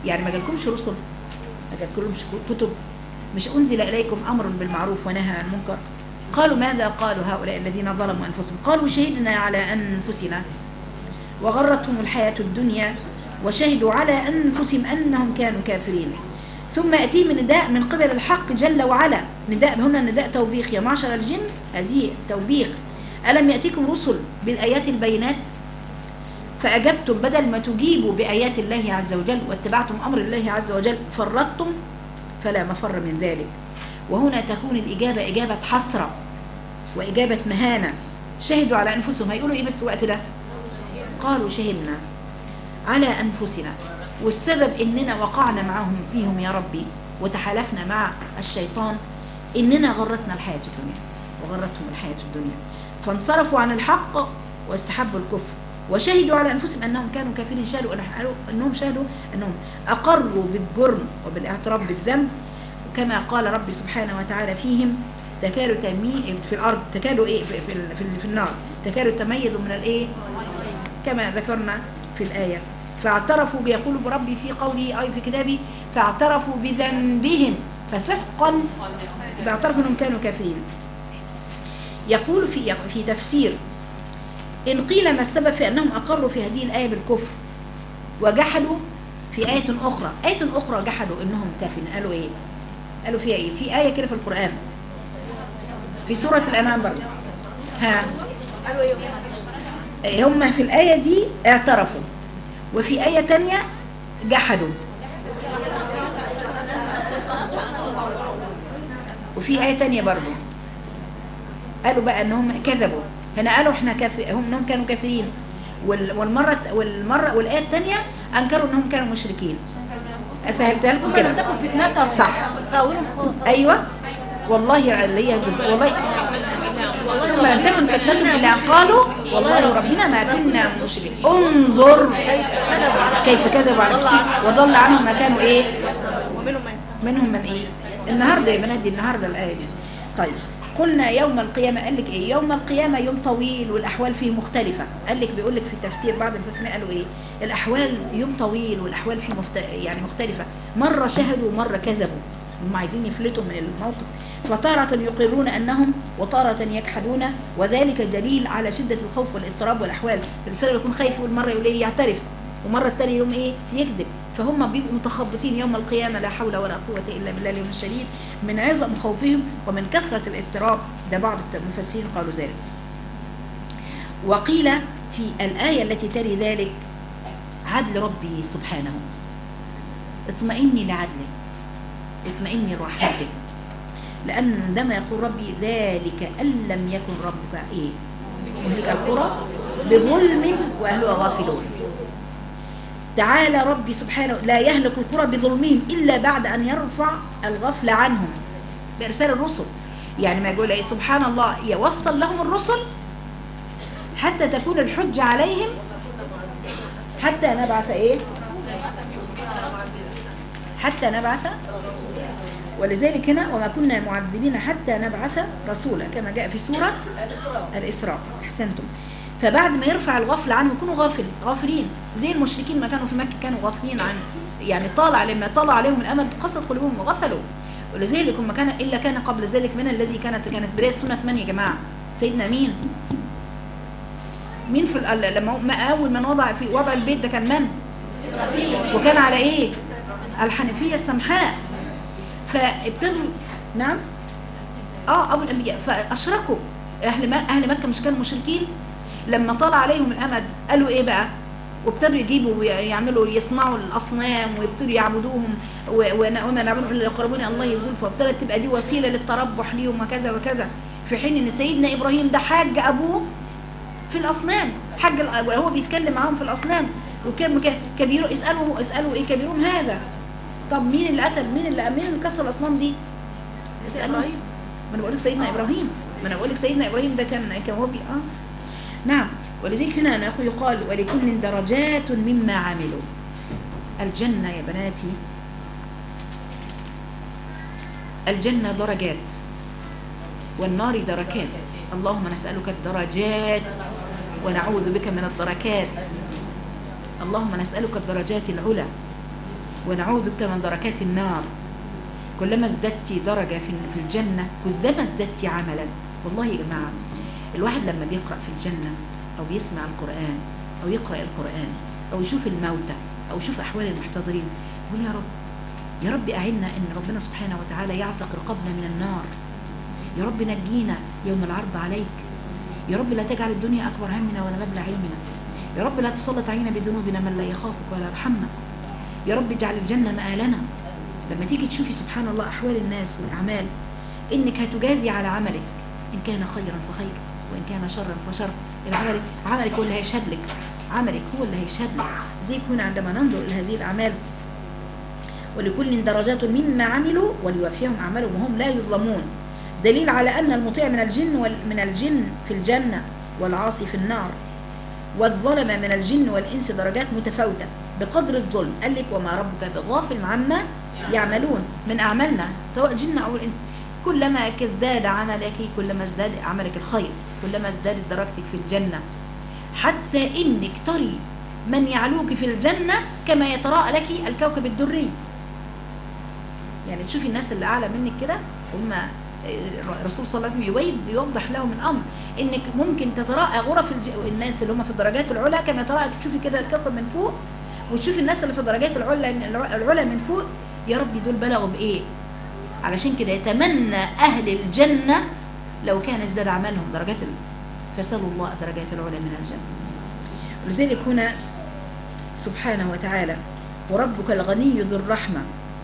يعني ما جالكمش رسل ما جالكمش كتب مش أنزل إليكم أمر بالمعروف ونهى عن المنكر قالوا ماذا قالوا هؤلاء الذين ظلموا أنفسهم قالوا شهدنا على أنفسنا وغرتهم الحياة الدنيا وشهدوا على أنفسهم أنهم كانوا كافرين ثم يأتيهم نداء من قبل الحق جل وعلا نداء هنا نداء توبيخ يا معشر الجن هذه توبيخ ألم يأتيكم رسل بالآيات البينات فأجبتم بدل ما تجيبوا بآيات الله عز وجل واتبعتم أمر الله عز وجل فرطتم فلا مفر من ذلك وهنا تكون الإجابة إجابة حسرة وإجابة مهانة شهدوا على أنفسهم هيقولوا إيه بس الوقت ده قالوا شهدنا على أنفسنا والسبب إننا وقعنا معهم فيهم يا ربي وتحالفنا مع الشيطان إننا غرتنا الحياة الدنيا وغرتهم الحياة الدنيا فانصرفوا عن الحق واستحبوا الكفر وشهدوا على أنفسهم أنهم كانوا كافرين شهدوا أنهم شهدوا أنهم أقروا بالجرم وبالاعتراف بالذنب كما قال ربي سبحانه وتعالى فيهم تكاد تميز في الأرض تكاد إيه في, في, في, في النار تكاد تميز من الإيه كما ذكرنا في الآية فاعترفوا بيقول بربي في قوله أي في كتابه فاعترفوا بذنبهم فسحقا باعترفوا أنهم كانوا كافرين يقول في في تفسير إن قيل ما السبب في أنهم أقروا في هذه الآية بالكفر وجحدوا في آية أخرى آية أخرى جحدوا إنهم كافرين قالوا إيه قالوا فيها إيه في آية كده في القرآن في سورة الأنعام برضه ها قالوا ايه هم في الآية دي اعترفوا وفي آية تانية جحدوا وفي آية تانية برضه قالوا بقى انهم كذبوا هنا قالوا احنا كاف... هم انهم كانوا كافرين وال... والمرة والمرة والآية الثانية انكروا انهم كانوا مشركين اسهلتها لكم لم كده تكن فتنتهم صح. فاولهم خالص ايوه والله اللي هي بز... والله ثم لم تكن فتنتهم الا ان قالوا والله ربنا ما كنا مشركين انظر كيف كذبوا على نفسهم وضل عنهم ما كانوا ايه ومنهم ما يستحق منهم من ايه النهارده يا بنات دي النهارده الايه دي طيب قلنا يوم القيامه قال لك ايه يوم القيامه يوم طويل والاحوال فيه مختلفه قال لك بيقول لك في التفسير بعض المفسرين قالوا ايه الاحوال يوم طويل والاحوال فيه مفت... يعني مختلفه مره شهدوا ومره كذبوا هم عايزين يفلتوا من الموقف فتارة يقرون أنهم وتارة يجحدون وذلك دليل على شدة الخوف والاضطراب والأحوال الإنسان يكون خايف يقول مرة يقول إيه يعترف ومرة التانية يوم إيه يكذب فهم بيبقوا متخبطين يوم القيامة لا حول ولا قوة إلا بالله اليوم الشديد من عظم خوفهم ومن كثرة الاضطراب ده بعض المفسرين قالوا ذلك وقيل في الآية التي تلي ذلك عدل ربي سبحانه اطمئني لعدله اطمئني لرحمته لأن عندما يقول ربي ذلك أن لم يكن ربك إيه مهلك القرى بظلم وأهلها غافلون تعالى ربي سبحانه لا يهلك القرى بظلمهم إلا بعد أن يرفع الغفل عنهم بإرسال الرسل يعني ما يقول إيه سبحان الله يوصل لهم الرسل حتى تكون الحجة عليهم حتى نبعث إيه حتى نبعث ولذلك هنا وما كنا معذبين حتى نبعث رسولا كما جاء في سورة الإسراء أحسنتم فبعد ما يرفع الغفل عنهم يكونوا غافل غافلين زي المشركين ما كانوا في مكة كانوا غافلين عن يعني طالع لما طلع عليهم الأمل قصد قلوبهم وغفلوا ولذلك هم كان إلا كان قبل ذلك من الذي كانت كانت بداية سنة من يا جماعة سيدنا مين مين في ال- لما ما أول من وضع في وضع البيت ده كان من وكان على إيه الحنفية السمحاء فابتدوا نعم اه ابو الانبياء فاشركوا اهل ما اهل مكه مش كانوا مشركين لما طال عليهم الامد قالوا ايه بقى وابتدوا يجيبوا ويعملوا يصنعوا الاصنام ويبتدوا يعبدوهم و- ون- وما نعبدهم الا يقربون الله يزلفى وابتدت تبقى دي وسيله للتربح ليهم وكذا وكذا في حين ان سيدنا ابراهيم ده حاج ابوه في الاصنام حج ال- وهو بيتكلم معاهم في الاصنام وكان كان- كبير اسالوا اسالوا ايه كبيرهم هذا طب مين اللي قتل مين اللي مين اللي كسر الاصنام دي اسالوا إبراهيم. ما انا بقول لك سيدنا ابراهيم ما انا بقول لك سيدنا ابراهيم ده كان كان هو بي اه نعم ولذلك هنا نقول يقال ولكل درجات مما عملوا الجنه يا بناتي الجنه درجات والنار دركات اللهم نسالك الدرجات ونعوذ بك من الدركات اللهم نسالك الدرجات العلى ونعوذ بك من دركات النار كلما ازددت درجة في في الجنة كلما ازددت عملا والله يا جماعة الواحد لما بيقرأ في الجنة أو بيسمع القرآن أو يقرأ القرآن أو يشوف الموتى أو يشوف أحوال المحتضرين يقول يا رب يا رب أعنا إن ربنا سبحانه وتعالى يعتق رقابنا من النار يا رب نجينا يوم العرض عليك يا رب لا تجعل الدنيا أكبر همنا ولا مبلغ علمنا يا رب لا تسلط علينا بذنوبنا من لا يخافك ولا يرحمنا يا رب اجعل الجنة مآلنا لما تيجي تشوفي سبحان الله أحوال الناس والأعمال إنك هتجازي على عملك إن كان خيرا فخير وإن كان شرا فشر العمل عملك هو اللي هيشهد لك عملك هو اللي هيشهد لك زي يكون عندما ننظر إلى هذه الأعمال ولكل درجات مما عملوا وليوفيهم أعمالهم وهم لا يظلمون دليل على أن المطيع من الجن وال- من الجن في الجنة والعاصي في النار والظلم من الجن والإنس درجات متفاوتة بقدر الظلم قال لك وما ربك بغافل عما يعملون من أعمالنا سواء جن أو الإنس كلما ازداد عملك كلما ازداد عملك الخير كلما ازدادت درجتك في الجنة حتى إنك تري من يعلوك في الجنة كما يتراءى لك الكوكب الدري يعني تشوفي الناس اللي أعلى منك كده هم الرسول صلى الله عليه وسلم يويد يوضح لهم الامر انك ممكن تتراءى غرف الج... الناس اللي هم في الدرجات العلى كما تراءى تشوفي كده الكوكب من فوق وتشوفي الناس اللي في الدرجات العلى العلى من فوق يا ربي دول بلغوا بايه علشان كده يتمنى اهل الجنه لو كان ازداد عملهم درجات ال... فسالوا الله درجات العلى من الجنه ولذلك هنا سبحانه وتعالى وربك الغني ذو الرحمه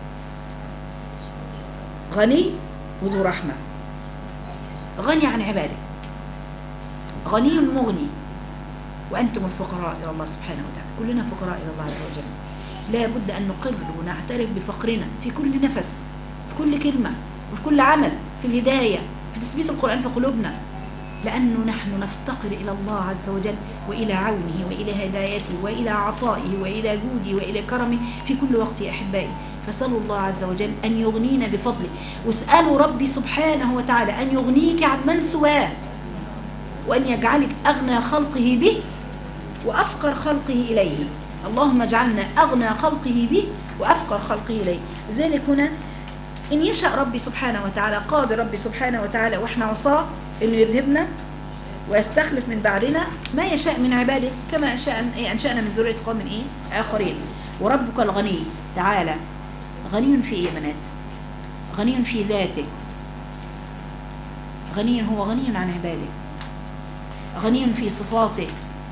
غني وذو رحمة غني عن عباده غني مغني وأنتم الفقراء إلى الله سبحانه وتعالى كلنا فقراء إلى الله عز وجل لا بد أن نقر ونعترف بفقرنا في كل نفس في كل كلمة وفي كل عمل في الهداية في تثبيت القرآن في قلوبنا لأنه نحن نفتقر إلى الله عز وجل وإلى عونه وإلى هدايته وإلى عطائه وإلى جوده وإلى كرمه في كل وقت يا أحبائي فسألوا الله عز وجل أن يغنينا بفضله واسألوا ربي سبحانه وتعالى أن يغنيك عن من سواه وأن يجعلك أغنى خلقه به وأفقر خلقه إليه اللهم اجعلنا أغنى خلقه به وأفقر خلقه إليه لذلك هنا إن يشاء ربي سبحانه وتعالى قادر ربي سبحانه وتعالى وإحنا عصاه إنه يذهبنا ويستخلف من بعدنا ما يشاء من عباده كما أنشأ أنشأنا من ذرية قوم إيه آخرين وربك الغني تعالى غني في إيه بنات غني في ذاته غني هو غني عن عباده غني في صفاته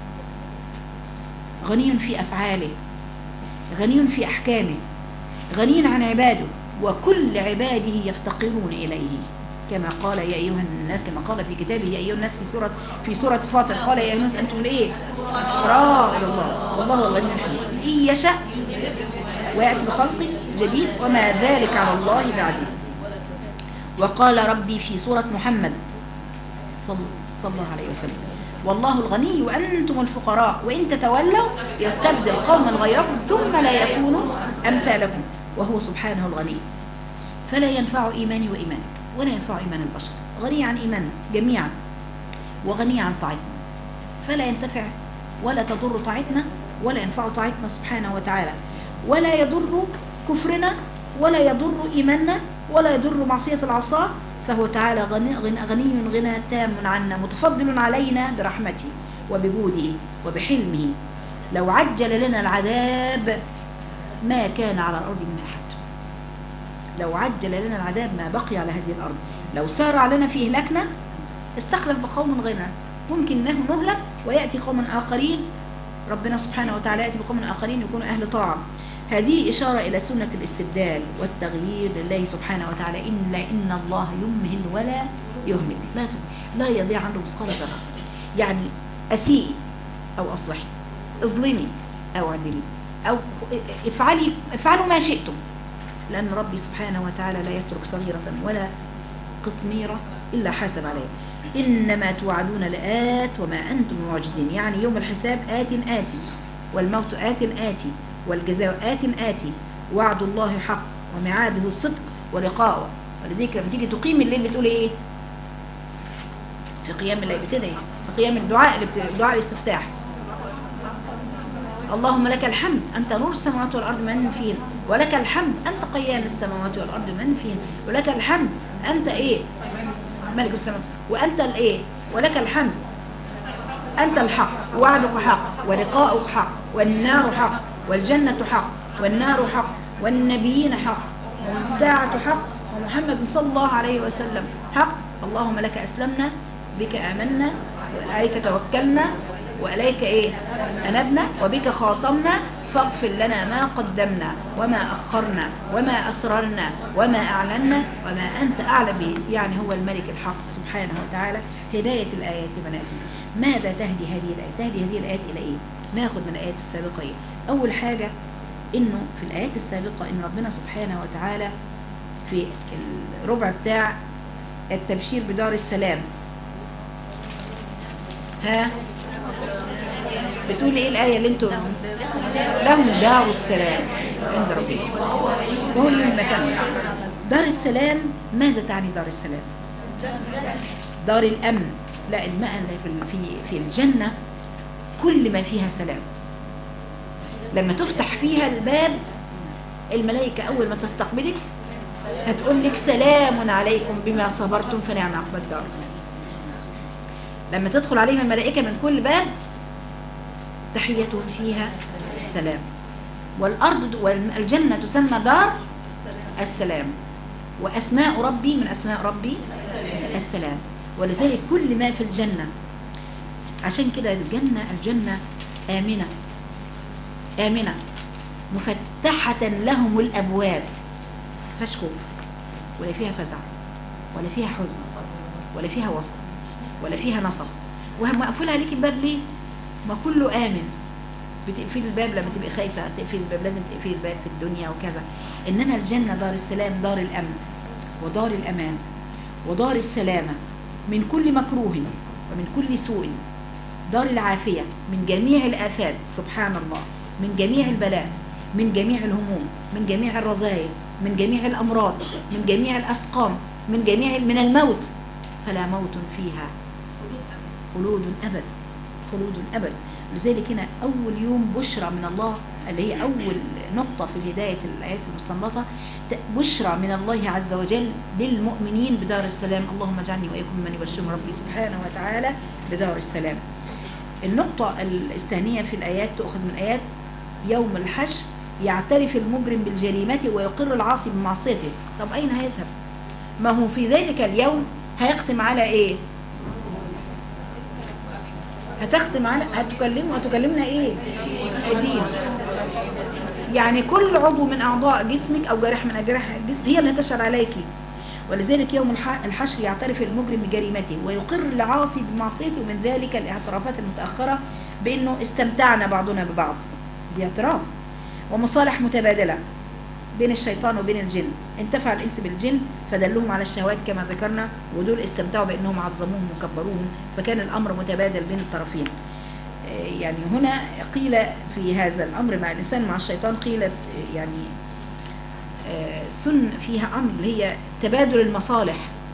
غني في أفعاله غني في أحكامه غني عن عباده وكل عباده يفتقرون إليه كما قال يا أيها الناس كما قال في كتابه يا أيها الناس في سورة في سورة فاطر قال يا أيها الناس أنتم الإيه؟ فقراء إلى الله والله هو الغني الحميد إن يشاء ويأتي بخلق جديد وما ذلك على الله بعزيز وقال ربي في سورة محمد صلى, صلى الله عليه وسلم والله الغني وأنتم الفقراء وإن تتولوا يستبدل قوما غيركم ثم لا يكونوا أمثالكم وهو سبحانه الغني فلا ينفع إيماني وإيمانك ولا ينفع إيمان البشر غني عن إيماننا جميعا وغني عن طاعتنا فلا ينتفع ولا تضر طاعتنا ولا ينفع طاعتنا سبحانه وتعالى ولا يضر كفرنا ولا يضر إيماننا ولا يضر معصية العصاة فهو تعالى غني, غني غنى تام عنا متفضل علينا برحمته وبجوده وبحلمه لو عجل لنا العذاب ما كان على الأرض من أحد لو عجل لنا العذاب ما بقي على هذه الأرض لو سارع لنا في إهلاكنا استخلف بقوم غيرنا ممكن انه نهلك ويأتي قوم آخرين ربنا سبحانه وتعالى يأتي بقوم آخرين يكونوا أهل طاعة هذه إشارة إلى سنة الاستبدال والتغيير لله سبحانه وتعالى إن إن الله يمهل ولا يهمل لا لا يضيع عنه مثقال ذرة يعني أسيئي أو أصلحي اظلمي أو اعدلي أو افعلي افعلوا ما شئتم لأن ربي سبحانه وتعالى لا يترك صغيرة ولا قطميرة إلا حاسب عليها إنما توعدون لآت وما أنتم معجزين يعني يوم الحساب آت آتي والموت آت آتي والجزاء آت آتي وعد الله حق وميعاده الصدق ولقاؤه ولذلك لما تيجي تقيم الليل بتقولي ايه في قيام الليل بتدعي في قيام الدعاء اللي بت... دعاء الاستفتاح اللهم لك الحمد أنت نور السماوات والأرض من فين ولك الحمد أنت قيام السماوات والأرض من فين ولك الحمد أنت إيه ملك السماوات وأنت الإيه ولك الحمد أنت الحق وعدك حق ولقاؤك حق والنار حق والجنة حق والنار حق والنبيين حق والساعة حق ومحمد صلى الله عليه وسلم حق اللهم لك أسلمنا بك آمنا وعليك توكلنا وإليك إيه أنبنا وبك خاصمنا فاغفر لنا ما قدمنا وما أخرنا وما أسررنا وما أعلنا وما أنت أعلم به يعني هو الملك الحق سبحانه وتعالى هداية الآيات بناتي ماذا تهدي هذه الآيات تهدي هذه الآيات إلى إيه ناخذ من الآيات السابقة إيه أول حاجة إنه في الآيات السابقة إن ربنا سبحانه وتعالى في الربع بتاع التبشير بدار السلام ها بتقول ايه الآية اللي انتم لهم دار السلام عند ربهم وهو اليوم مكان دار السلام ماذا تعني دار السلام دار الأمن لا الماء في في في الجنة كل ما فيها سلام لما تفتح فيها الباب الملائكة أول ما تستقبلك هتقول لك سلام عليكم بما صبرتم فنعم عقب الدار لما تدخل عليهم الملائكة من كل باب تحيتهم فيها سلام والأرض والجنة تسمى دار السلام وأسماء ربي من أسماء ربي السلام ولذلك كل ما في الجنة عشان كده الجنة الجنة آمنة آمنة مفتحة لهم الأبواب فيهاش خوف ولا فيها فزع ولا فيها حزن ولا فيها وصل ولا فيها نصب وهم مقفول عليك الباب ليه؟ ما كله آمن بتقفلي الباب لما تبقي خايفة تقفلي الباب لازم تقفلي الباب في الدنيا وكذا إنما الجنة دار السلام دار الأمن ودار الأمان ودار السلامة من كل مكروه ومن كل سوء دار العافية من جميع الآفات سبحان الله من جميع البلاء من جميع الهموم من جميع الرزايا من جميع الأمراض من جميع الأسقام من جميع من الموت فلا موت فيها خلود أبد خلود أبد لذلك هنا أول يوم بشرى من الله اللي هي أول نقطة في الهداية الآيات المستنبطة بشرى من الله عز وجل للمؤمنين بدار السلام اللهم اجعلني وإياكم من يبشرهم ربي سبحانه وتعالى بدار السلام النقطة الثانية في الآيات تؤخذ من آيات يوم الحشر يعترف المجرم بالجريمة ويقر العاصي بمعصيته طب أين هيذهب ما هو في ذلك اليوم هيختم على إيه هتختم على هتكلم هتكلمنا ايه الدين يعني كل عضو من اعضاء جسمك او جرح من اجراح الجسم هي اللي تشهد عليكي ولذلك يوم الحشر يعترف المجرم بجريمته ويقر العاصي بمعصيته ومن ذلك الاعترافات المتاخره بانه استمتعنا بعضنا ببعض دي اعتراف ومصالح متبادله بين الشيطان وبين الجن انتفع الانس بالجن فدلهم على الشهوات كما ذكرنا ودول استمتعوا بانهم عظموهم وكبروهم فكان الامر متبادل بين الطرفين يعني هنا قيل في هذا الامر مع الانسان مع الشيطان قيل يعني سن فيها امر اللي هي تبادل المصالح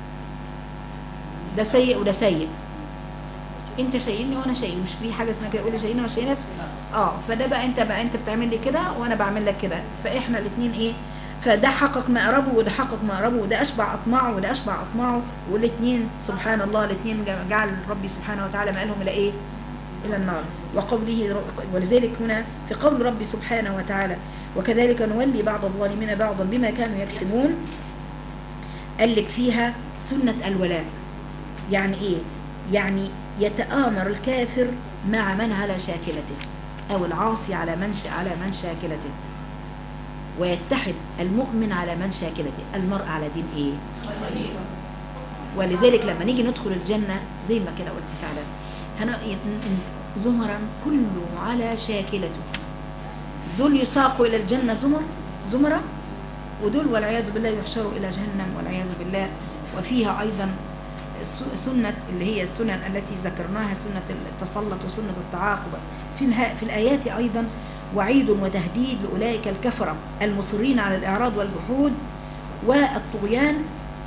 ده سيء وده سيء انت شايلني وانا شايل مش في حاجه اسمها كده قولي شايلني وانا شايلك اه فده بقى انت بقى انت بتعمل لي كده وانا بعمل لك كده فاحنا الاثنين ايه فده حقق مقربه وده حقق مقربه وده اشبع اطماعه وده اشبع اطماعه والاثنين سبحان الله الاثنين جعل ربي سبحانه وتعالى مآلهم الى ايه الى النار وقوله ولذلك هنا في قول ربي سبحانه وتعالى وكذلك نولي بعض الظالمين بعضا بما كانوا يكسبون قال لك فيها سنة الولاء يعني ايه يعني يتآمر الكافر مع من على شاكلته أو العاصي على من على من شاكلته ويتحد المؤمن على من شاكلته المرء على دين ايه ولذلك لما نيجي ندخل الجنة زي ما كده قلت فعلا هن... زمرا كله على شاكلته دول يساقوا إلى الجنة زمر زمرة ودول والعياذ بالله يحشروا إلى جهنم والعياذ بالله وفيها أيضا سنة اللي هي السنن التي ذكرناها سنة التسلط وسنة التعاقب في, في الآيات أيضا وعيد وتهديد لأولئك الكفرة المصرين على الإعراض والجحود والطغيان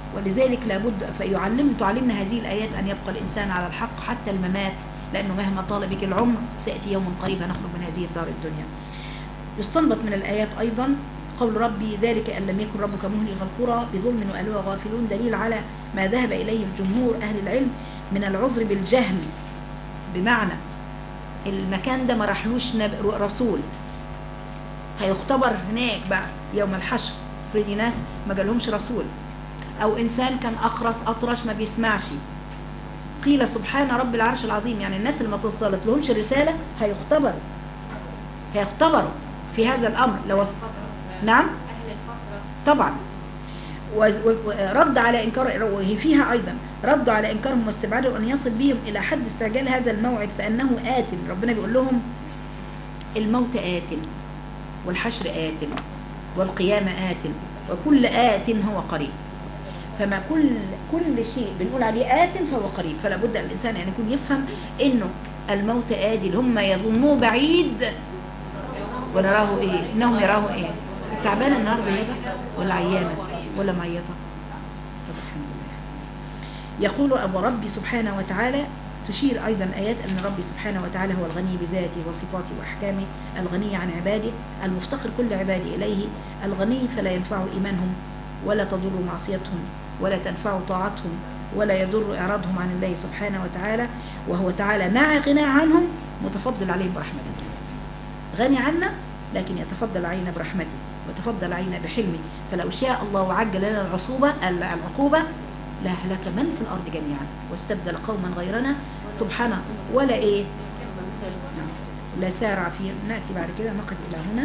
ولذلك لابد فيعلم تعلمنا هذه الآيات أن يبقى الإنسان على الحق حتى الممات لأنه مهما طال بك العمر سيأتي يوم قريب نخرج من هذه الدار الدنيا يستنبط من الآيات أيضا قول ربي ذلك أن لم يكن ربك مهلك القرى بظلم وأهلها غافلون دليل على ما ذهب إليه الجمهور أهل العلم من العذر بالجهل بمعنى المكان ده ما راحلوش نب- رسول هيختبر هناك بقى يوم الحشر فريدي ناس ما جالهمش رسول او انسان كان اخرس اطرش ما بيسمعش قيل سبحان رب العرش العظيم يعني الناس اللي ما توصلت لهمش الرساله هيختبروا هيختبروا في هذا الامر لو وص... نعم طبعا وز- و- ورد على انكار وهي فيها ايضا رد على انكارهم واستبعادهم ان يصل بهم الى حد استعجال هذا الموعد فانه ات ربنا بيقول لهم الموت ات والحشر ات والقيامه ات وكل ات هو قريب فما كل كل شيء بنقول عليه آت فهو قريب فلا بد الإنسان أن يكون يفهم إنه الموت آجل هم يظنوه بعيد ونراه إيه إنهم يراه إيه تعبانة النهاردة هبة ولا عيانة ولا معيطة طب الحمد لله يقول أبو ربي سبحانه وتعالى تشير أيضا آيات أن ربي سبحانه وتعالى هو الغني بذاته وصفاته وأحكامه الغني عن عباده المفتقر كل عباده إليه الغني فلا ينفع إيمانهم ولا تضر معصيتهم ولا تنفع طاعتهم ولا يضر إعراضهم عن الله سبحانه وتعالى وهو تعالى مع غناه عنهم متفضل عليهم برحمته غني عنا لكن يتفضل علينا برحمته ويتفضل علينا بحلمه فلو شاء الله عجل لنا العصوبة العقوبة لأهلك من في الأرض جميعا واستبدل قوما غيرنا سبحانه ولا إيه لا سارع في نأتي بعد كده نقف إلى هنا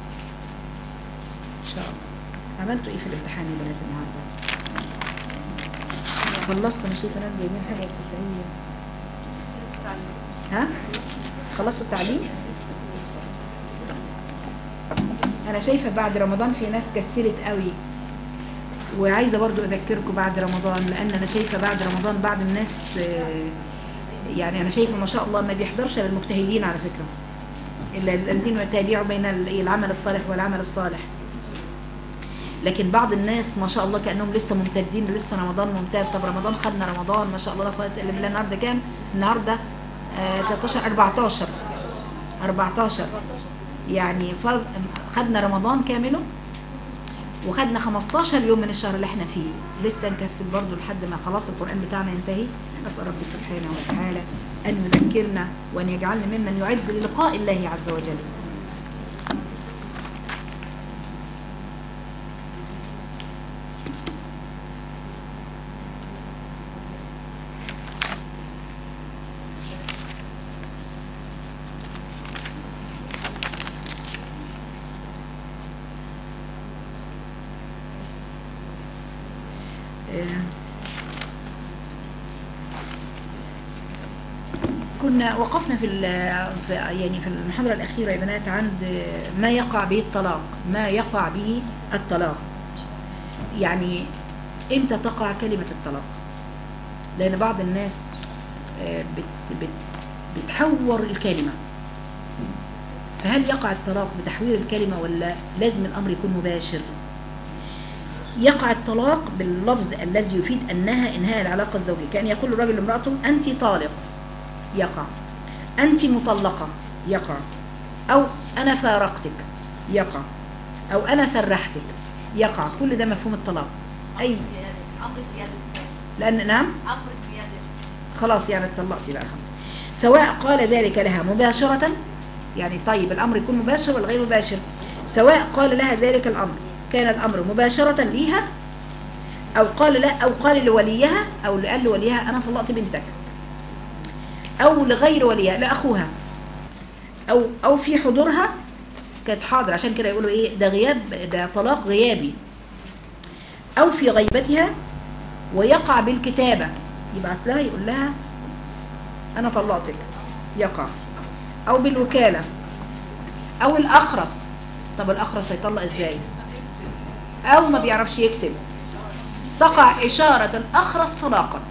إن شاء الله عملتوا إيه في الامتحان يا بنات النهاردة خلصت أنا شايفة ناس جايبين حاجة تسعية ها خلصتوا التعليم أنا شايفة بعد رمضان في ناس كسلت قوي وعايزة برضو أذكركم بعد رمضان لأن أنا شايفة بعد رمضان بعض الناس آه، يعني أنا شايفة ما شاء الله ما بيحضرش للمجتهدين على فكرة إلا الذين يتابعوا بين ال- العمل الصالح والعمل الصالح لكن بعض الناس ما شاء الله كانهم لسه ممتدين لسه رمضان ممتد طب رمضان خدنا رمضان ما شاء الله لا قوه الا بالله النهارده كام النهارده آه 13 14 14 يعني فرض خدنا رمضان كامله وخدنا 15 يوم من الشهر اللي احنا فيه لسه نكسل برضو لحد ما خلاص القرآن بتاعنا ينتهي أسأل ربي سبحانه وتعالى أن يذكرنا وأن يجعلنا ممن يعد للقاء الله عز وجل آه، كنا وقفنا في, ال- في يعني في المحاضرة الأخيرة يا بنات عند ما يقع به الطلاق ما يقع به الطلاق يعني امتى تقع كلمة الطلاق لأن بعض الناس آه، بت بت بتحور الكلمة فهل يقع الطلاق بتحوير الكلمة ولا لازم الأمر يكون مباشر يقع الطلاق باللفظ الذي يفيد أنها إنهاء العلاقة الزوجية كان يقول الرجل لامرأته أنت طالق يقع أنت مطلقة يقع أو أنا فارقتك يقع أو أنا سرحتك يقع كل ده مفهوم الطلاق أي أمر بيدك لأن نعم أمر بيدك خلاص يعني اتطلقتي بقى خلاص سواء قال ذلك لها مباشرة يعني طيب الأمر يكون مباشر ولا غير مباشر سواء قال لها ذلك الأمر كان الأمر مباشرة ليها أو قال لا أو قال لوليها أو قال لوليها أنا طلقت بنتك أو لغير وليها لأخوها أو أو في حضورها كانت حاضرة عشان كده يقولوا إيه ده غياب ده طلاق غيابي أو في غيبتها ويقع بالكتابة يبعت لها يقول لها أنا طلقتك يقع أو بالوكالة أو الأخرس طب الأخرس هيطلق إزاي أو ما بيعرفش يكتب تقع إشارة الأخرس طلاقا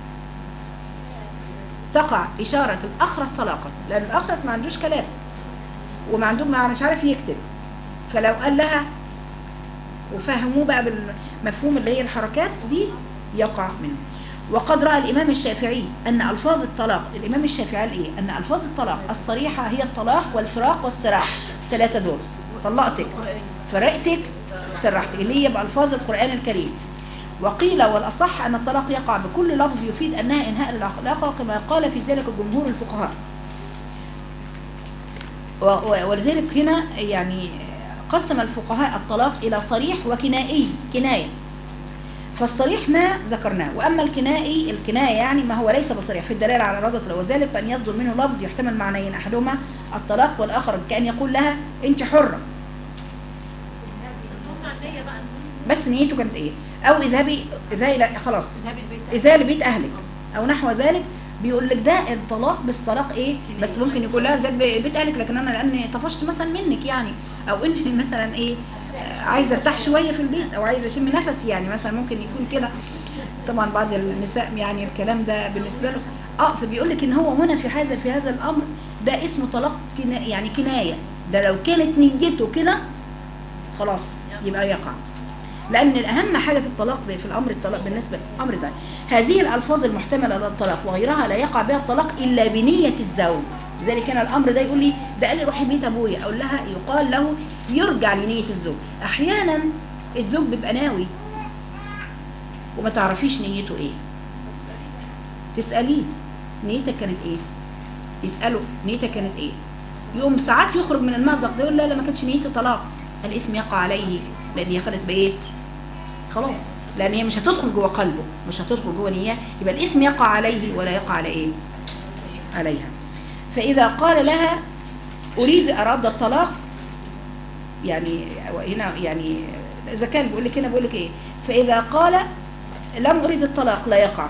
تقع إشارة الأخرس طلاقا لأن الأخرس ما عندوش كلام وما عنده ما مش عارف يكتب فلو قال لها وفهموه بقى بالمفهوم اللي هي الحركات دي يقع منه وقد رأى الإمام الشافعي أن ألفاظ الطلاق الإمام الشافعي قال إيه أن ألفاظ الطلاق الصريحة هي الطلاق والفراق والسراح ثلاثة دول طلقتك فرقتك سرحتك اللي هي بألفاظ القرآن الكريم وقيل والأصح أن الطلاق يقع بكل لفظ يفيد أنها إنهاء العلاقة كما قال في ذلك جمهور الفقهاء و- و- ولذلك هنا يعني قسم الفقهاء الطلاق إلى صريح وكنائي كناية فالصريح ما ذكرناه وأما الكنائي الكناية يعني ما هو ليس بصريح في الدلالة على إرادة وذلك بأن يصدر منه لفظ يحتمل معنيين أحدهما الطلاق والآخر كأن يقول لها أنت حرة هم النية بقى بس نيته كانت ايه او اذهبي اذهبي لا خلاص اذهبي البيت. اذهبي لبيت اهلك او نحو ذلك بيقول لك ده الطلاق بس طلاق ايه بس ممكن يقول لها زي بيت اهلك لكن انا لاني طفشت مثلا منك يعني او اني مثلا ايه آه، عايزه ارتاح شويه في البيت او عايزه اشم نفسي يعني مثلا ممكن يكون كده طبعا بعض النساء يعني الكلام ده بالنسبه له اه فبيقول لك ان هو هنا في هذا في هذا الامر ده اسمه طلاق كنا يعني كنايه ده لو كانت نيته كده خلاص يبقى يقع لان الاهم حاجه في الطلاق في الامر الطلاق بالنسبه للامر ده هذه الالفاظ المحتمله للطلاق وغيرها لا يقع بها الطلاق الا بنيه الزوج لذلك كان الامر ده يقول لي ده قال لي روحي بيت ابويا اقول لها يقال له يرجع لنيه الزوج احيانا الزوج بيبقى ناوي وما تعرفيش نيته ايه تساليه نيتك كانت ايه يساله نيتك كانت ايه يقوم ساعات يخرج من المأزق ده يقول لا لا ما كانتش نيتي طلاق الاثم يقع عليه لان هي خدت بايه خلاص لان هي مش هتدخل جوه قلبه مش هتدخل جوه نياه يبقى الاثم يقع عليه ولا يقع على ايه عليها فاذا قال لها اريد اراد الطلاق يعني هنا يعني اذا كان بيقول لك هنا بيقول لك ايه فاذا قال لم اريد الطلاق لا يقع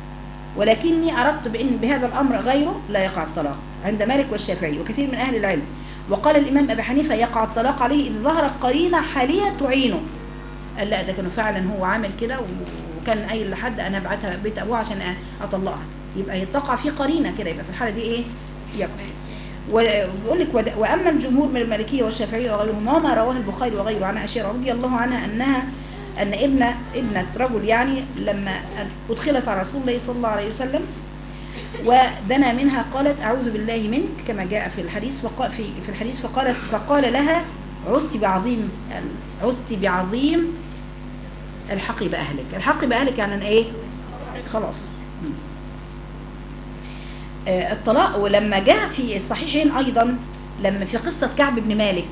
ولكني اردت بان بهذا الامر غيره لا يقع الطلاق عند مالك والشافعي وكثير من اهل العلم وقال الامام ابي حنيفه يقع الطلاق عليه اذا ظهرت قرينه حاليه تعينه قال لا ده كانوا فعلا هو عامل كده وكان قايل لحد انا ابعتها بيت ابوها عشان اطلقها يبقى تقع في قرينه كده يبقى في الحاله دي ايه يقع وبيقول لك ود- واما الجمهور من المالكيه والشافعيه وغيرهم وما رواه البخاري وغيره عن عائشه رضي الله عنها انها ان ابنه ابنه رجل يعني لما ادخلت على رسول الله صلى الله عليه وسلم ودنا منها قالت اعوذ بالله منك كما جاء في الحديث فقال في في الحديث فقالت فقال لها عزت بعظيم عزت بعظيم الحقي باهلك الحقي باهلك يعني ايه خلاص مم. آه، الطلاق ولما جاء في الصحيحين ايضا لما في قصه كعب بن مالك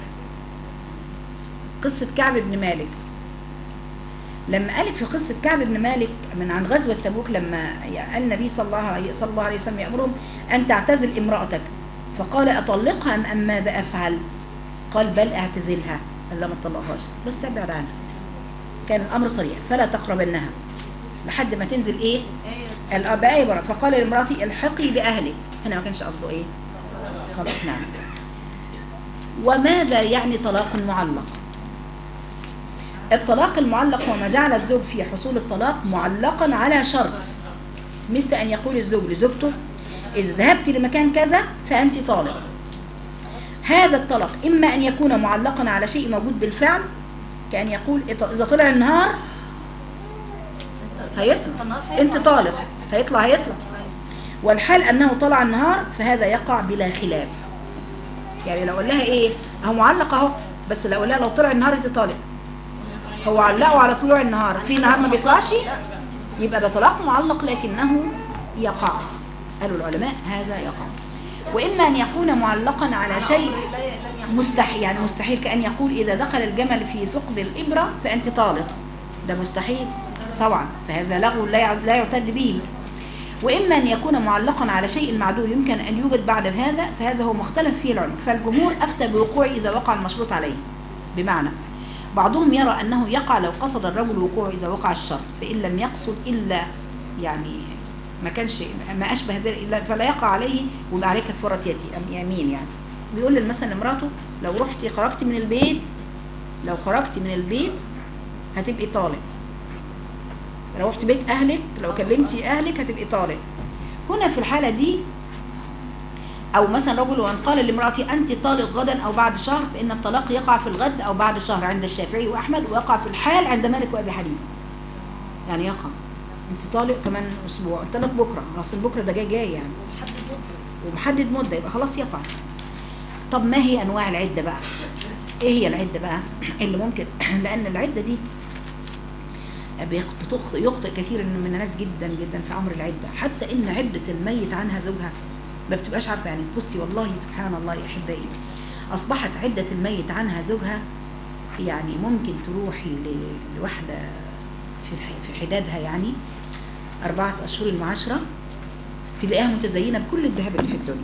قصه كعب بن مالك لما قالت في قصه كعب بن مالك من عن غزوه تبوك لما قال النبي صلى الله عليه صلى الله عليه وسلم يامرهم ان تعتزل امراتك فقال اطلقها ام ام ماذا افعل؟ قال بل اعتزلها قال لا ما تطلقهاش بس ابعد عنها كان الامر صريح فلا تقربنها لحد ما تنزل ايه؟ الاب ايه برا فقال لامراتي الحقي باهلك هنا ما كانش قصده ايه؟ خلاص نعم وماذا يعني طلاق معلق؟ الطلاق المعلق هو ما جعل الزوج في حصول الطلاق معلقا على شرط مثل أن يقول الزوج لزوجته إذا ذهبت لمكان كذا فأنت طالق هذا الطلاق إما أن يكون معلقا على شيء موجود بالفعل كأن يقول إذا طلع النهار هيطلع أنت طالق هيطلع هيطلع والحال أنه طلع النهار فهذا يقع بلا خلاف يعني لو قال لها إيه أهو معلق أهو بس لو قال لها لو طلع النهار أنت طالق هو علقه على طلوع النهار في نهار ما بيطلعش يبقى ده طلاق معلق لكنه يقع قالوا العلماء هذا يقع واما ان يكون معلقا على شيء مستحيل يعني مستحيل كان يقول اذا دخل الجمل في ثقب الابره فانت طالق ده مستحيل طبعا فهذا لغو لا يع- لا يعتد به واما ان يكون معلقا على شيء معدول يمكن ان يوجد بعد هذا فهذا هو مختلف فيه العلم فالجمهور افتى بوقوعه اذا وقع المشروط عليه بمعنى بعضهم يرى أنه يقع لو قصد الرجل وقوعه إذا وقع الشر فإن لم يقصد إلا يعني ما كانش ما أشبه ذلك إلا فلا يقع عليه ويبقى عليه كفارة يتي أم يمين يعني بيقول مثلا لمراته لو رحتي خرجتي من البيت لو خرجتي من البيت هتبقي طالق لو رحت بيت أهلك لو كلمتي أهلك هتبقي طالق هنا في الحالة دي أو مثلا رجل وأن قال لامرأتي أنت طالق غدا أو بعد شهر فإن الطلاق يقع في الغد أو بعد شهر عند الشافعي وأحمد ويقع في الحال عند مالك وأبي حنيفة يعني يقع انت طالق كمان اسبوع قلت لك بكره اصل بكره ده جاي جاي يعني ومحدد مده يبقى خلاص يقع طب ما هي انواع العده بقى ايه هي العده بقى اللي ممكن لان العده دي بيخ- بتخ- يخطئ كثير من الناس جدا جدا في امر العده حتى ان عده الميت عنها زوجها ما بتبقاش عارفه يعني بصي والله سبحان الله يا احبائي اصبحت عده الميت عنها زوجها يعني ممكن تروحي ل- لواحده في الح- في حدادها يعني أربعة أشهر وعشرة تلاقيها متزينة بكل الذهب اللي في الدنيا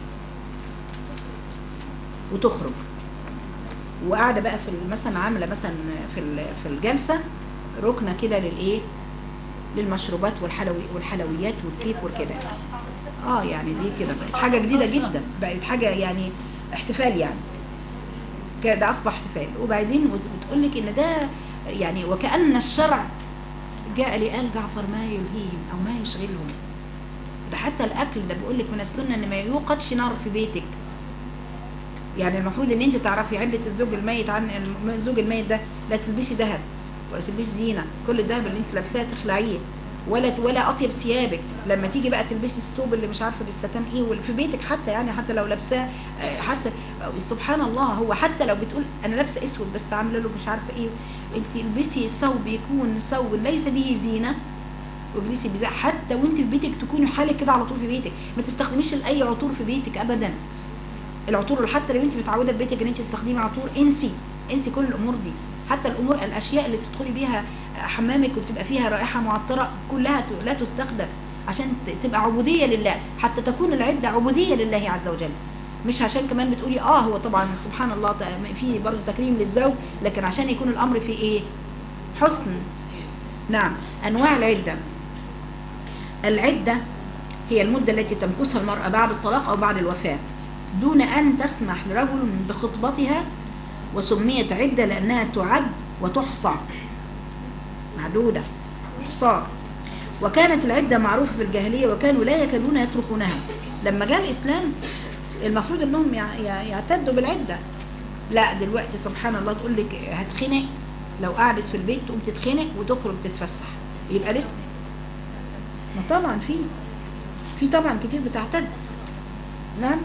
وتخرج وقاعدة بقى في ال- مثلا عاملة مثلا في ال- في الجلسة ركنة كده للإيه للمشروبات والحلوي والحلويات والكيك وكده اه يعني دي كده بقت حاجة جديدة جدا بقت حاجة يعني احتفال يعني كده ده أصبح احتفال وبعدين بتقول لك إن ده يعني وكأن الشرع جاء لآل جعفر ما يلهيهم أو ما يشغلهم ده حتى الأكل ده بيقول لك من السنة إن ما يوقدش نار في بيتك يعني المفروض ان انت تعرفي عده الزوج الميت عن الم- الزوج الميت ده لا تلبسي ذهب ولا تلبسي زينه كل الذهب اللي انت لابساه تخلعيه ولا ولا اطيب ثيابك لما تيجي بقى تلبسي الثوب اللي مش عارفه بالستان ايه واللي في بيتك حتى يعني حتى لو لابساه آه، حتى آه، سبحان الله هو حتى لو بتقول انا لابسه اسود بس عامله له مش عارفه ايه انت البسي ثوب يكون ثوب ليس به زينه واجلسي بزاء حتى وانت في بيتك تكوني حالك كده على طول في بيتك ما تستخدميش اي عطور في بيتك ابدا العطور اللي حتى لو انت متعوده في بيتك ان انت تستخدمي عطور انسي انسي كل الامور دي حتى الامور الاشياء اللي بتدخلي بيها حمامك وبتبقى فيها رائحه معطره كلها ت- لا تستخدم عشان ت- تبقى عبوديه لله حتى تكون العده عبوديه لله عز وجل مش عشان كمان بتقولي اه هو طبعا سبحان الله ت- في برضه تكريم للزوج لكن عشان يكون الامر في ايه حسن نعم انواع العده العده هي المده التي تمكثها المراه بعد الطلاق او بعد الوفاه دون أن تسمح لرجل بخطبتها وسميت عدة لأنها تعد وتحصى معدودة حصار وكانت العدة معروفة في الجاهلية وكانوا لا يكادون يتركونها لما جاء الإسلام المفروض أنهم يع- يع- يعتدوا بالعدة لا دلوقتي سبحان الله تقول لك هتخنق لو قعدت في البيت تقوم تتخنق وتخرج تتفسح يبقى لسه ما طبعا في في طبعا كتير بتعتد نعم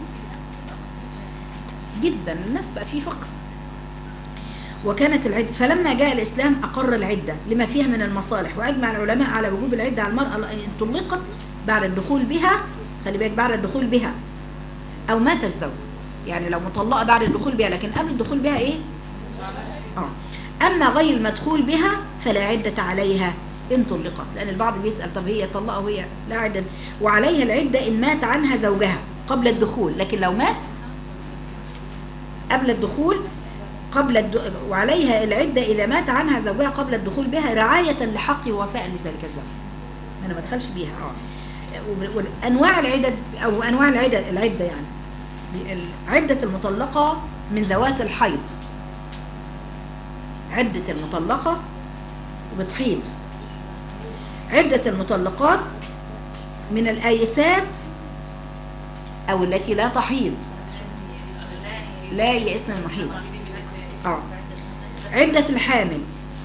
جدا الناس بقى في فقر وكانت العدة فلما جاء الإسلام أقر العدة لما فيها من المصالح وأجمع العلماء على وجوب العدة على المرأة إن طلقت بعد الدخول بها خلي بالك بعد الدخول بها أو مات الزوج يعني لو مطلقة بعد الدخول بها لكن قبل الدخول بها إيه؟ آه. أما غير المدخول بها فلا عدة عليها إن طلقت لأن البعض بيسأل طب هي طلقة وهي لا عدة وعليها العدة إن مات عنها زوجها قبل الدخول لكن لو مات قبل الدخول قبل الد... وعليها العدة إذا مات عنها زوجها قبل الدخول بها رعاية لحقه ووفاء لذلك الزوج أنا ما ادخلش بيها اه وأنواع العدد أو أنواع العدد العدة يعني ال- عدة المطلقة من ذوات الحيض عدة المطلقة وبتحيض عدة المطلقات من الآيسات أو التي لا تحيض لا يئسن من المحيض اه عدة الحامل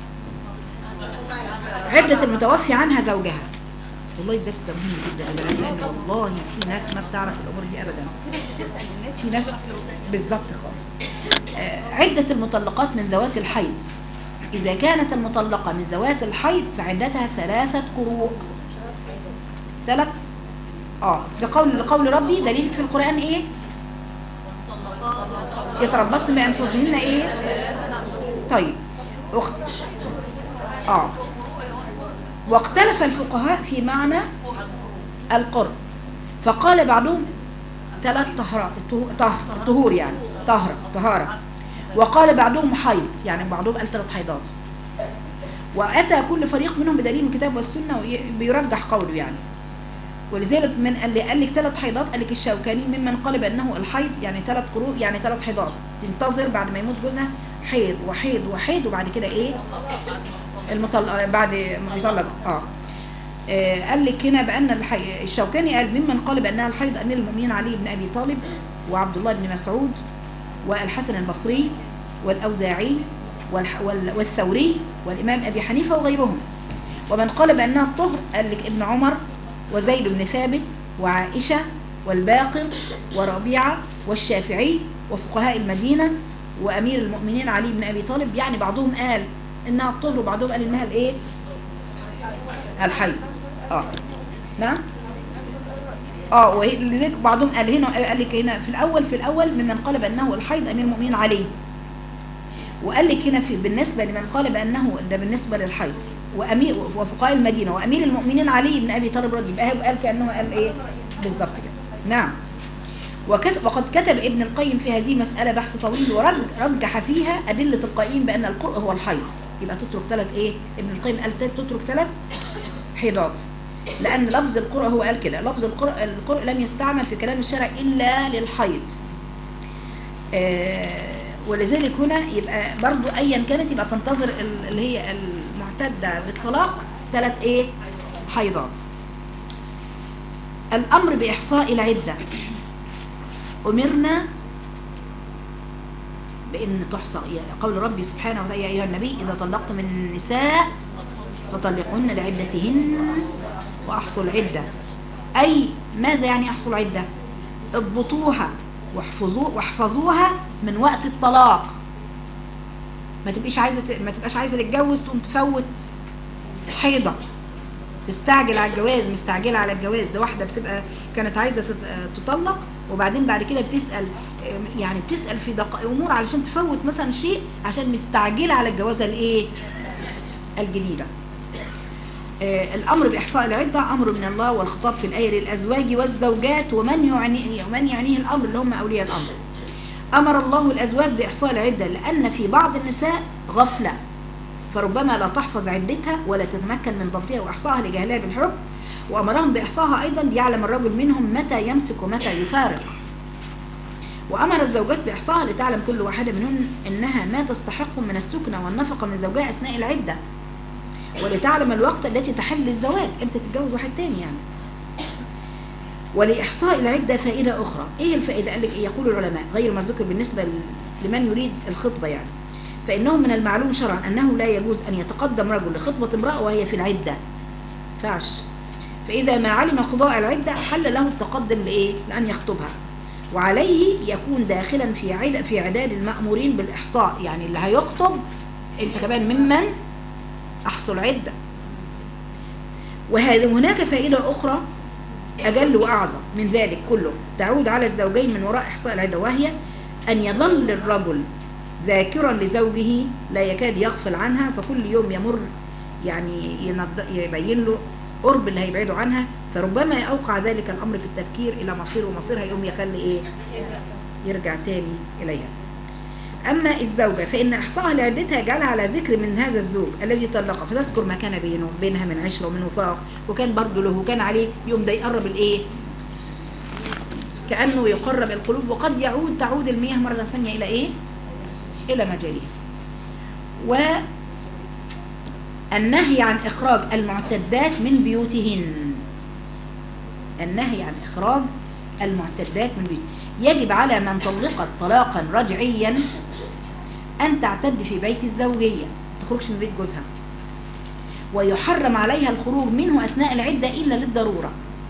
عدة المتوفي عنها زوجها والله الدرس ده مهم جدا يا بنات لان والله في ناس ما بتعرف الامور دي ابدا في ناس بالظبط خالص آه، عدة المطلقات من ذوات الحيض إذا كانت المطلقة من ذوات الحيض فعدتها ثلاثة قروء ثلاث اه لقول لقول ربي دليل في القرآن ايه؟ يتربصن بأنفسهن ايه؟ طيب أخت اه واختلف الفقهاء في معنى القرب فقال بعضهم ثلاث طهرات طهر طهور يعني طهرة طهارة وقال بعضهم حيض يعني بعضهم قال ثلاث حيضات واتى كل فريق منهم بدليل من الكتاب والسنه وبيرجح قوله يعني ولذلك من اللي قال لك ثلاث حيضات قال لك الشوكاني ممن قال بانه الحيض يعني ثلاث قروء يعني ثلاث حيضات تنتظر بعد ما يموت جوزها حيض وحيض وحيض وبعد كده ايه المطلق بعد ما يطلق اه آه، قال لك هنا بان الحي... الشوكاني قال ممن قال بانها الحيض امير المؤمنين علي بن ابي طالب وعبد الله بن مسعود والحسن البصري والاوزاعي والح... وال... والثوري والامام ابي حنيفه وغيرهم ومن قال بأنها الطهر قال لك ابن عمر وزيد بن ثابت وعائشة والباقر وربيعة والشافعي وفقهاء المدينة وأمير المؤمنين علي بن أبي طالب يعني بعضهم قال إنها الطهر وبعضهم قال إنها الإيه؟ الحي اه نعم اه ولذلك بعضهم قال هنا قال لك هنا في الاول في الاول ممن قال بانه الحيض امير المؤمنين علي وقال لك هنا في بالنسبه لمن قال بانه ده بالنسبه للحيض وامير وفقهاء المدينه وامير المؤمنين علي بن ابي طالب رضي الله عنه قال كانه قال ايه بالظبط كده نعم وكتب وقد كتب ابن القيم في هذه المسألة بحث طويل ورجح فيها أدلة القائلين بأن القرء هو الحيض يبقى تترك ثلاث إيه؟ ابن القيم قال تترك ثلاث حيضات لأن لفظ القرء هو قال كده لفظ القرء, القرء لم يستعمل في كلام الشرع إلا للحيض آه ولذلك هنا يبقى برضو أيا كانت يبقى تنتظر ال- اللي هي المعتدة بالطلاق ثلاث إيه؟ حيضات الأمر بإحصاء العدة أمرنا بأن تحصى يعني قول ربي سبحانه وتعالى يا أيها النبي إذا طلقتم النساء فطلقهن لعدتهن وأحصوا العدة أي ماذا يعني أحصوا العدة اضبطوها واحفظوا واحفظوها من وقت الطلاق ما تبقيش عايزه ت- ما تبقاش عايزه تتجوز تقوم تفوت حيضه تستعجل على الجواز مستعجله على الجواز ده واحده بتبقى كانت عايزه تت- تطلق وبعدين بعد كده بتسال يعني بتسال في دق... امور علشان تفوت مثلا شيء عشان مستعجله على الجوازه الايه الجديده آه، الامر باحصاء العده امر من الله والخطاب في الايه للازواج والزوجات ومن يعني ومن يعنيه الامر اللي هم اولياء الامر امر الله الازواج باحصاء العده لان في بعض النساء غفله فربما لا تحفظ عدتها ولا تتمكن من ضبطها واحصائها لجهلها بالحكم وامرهم باحصائها ايضا ليعلم الرجل منهم متى يمسك ومتى يفارق وامر الزوجات باحصائها لتعلم كل واحده منهن انها ما تستحق من السكنه والنفقه من زوجها اثناء العده ولتعلم الوقت التي تحل الزواج امتى تتجوز واحد تاني يعني ولإحصاء العدة فائدة أخرى إيه الفائدة؟ قال لك إيه يقول العلماء غير ما ذكر بالنسبة ل- لمن يريد الخطبة يعني فإنه من المعلوم شرعا أنه لا يجوز أن يتقدم رجل لخطبة امرأة وهي في العدة فعش فإذا ما علم قضاء العدة حل له التقدم لإيه؟ لأن يخطبها وعليه يكون داخلا في عد في عداد المأمورين بالإحصاء يعني اللي هيخطب أنت كمان ممن أحصوا العدة وهذا هناك فائدة أخرى أجل وأعظم من ذلك كله تعود على الزوجين من وراء إحصاء العدة وهي أن يظل الرجل ذاكرا لزوجه لا يكاد يغفل عنها فكل يوم يمر يعني ينض- يبين له قرب اللي هيبعده عنها فربما أوقع ذلك الأمر في التفكير إلى مصير ومصيرها يقوم يخلي إيه يرجع تاني إليها أما الزوجة فإن إحصائها لعدتها يجعلها على ذكر من هذا الزوج الذي طلقها فتذكر ما كان بينه بينها من عشرة ومن وفاق وكان برضه له وكان عليه يوم ده يقرب الإيه كأنه يقرب القلوب وقد يعود تعود المياه مرة ثانية إلى إيه إلى مجاريها والنهي عن إخراج المعتدات من بيوتهن النهي عن إخراج المعتدات من بيوتهن يجب على من طلقت طلاقا رجعيا أن تعتد في بيت الزوجية ما تخرجش من بيت جوزها ويحرم عليها الخروج منه أثناء العدة إلا للضرورة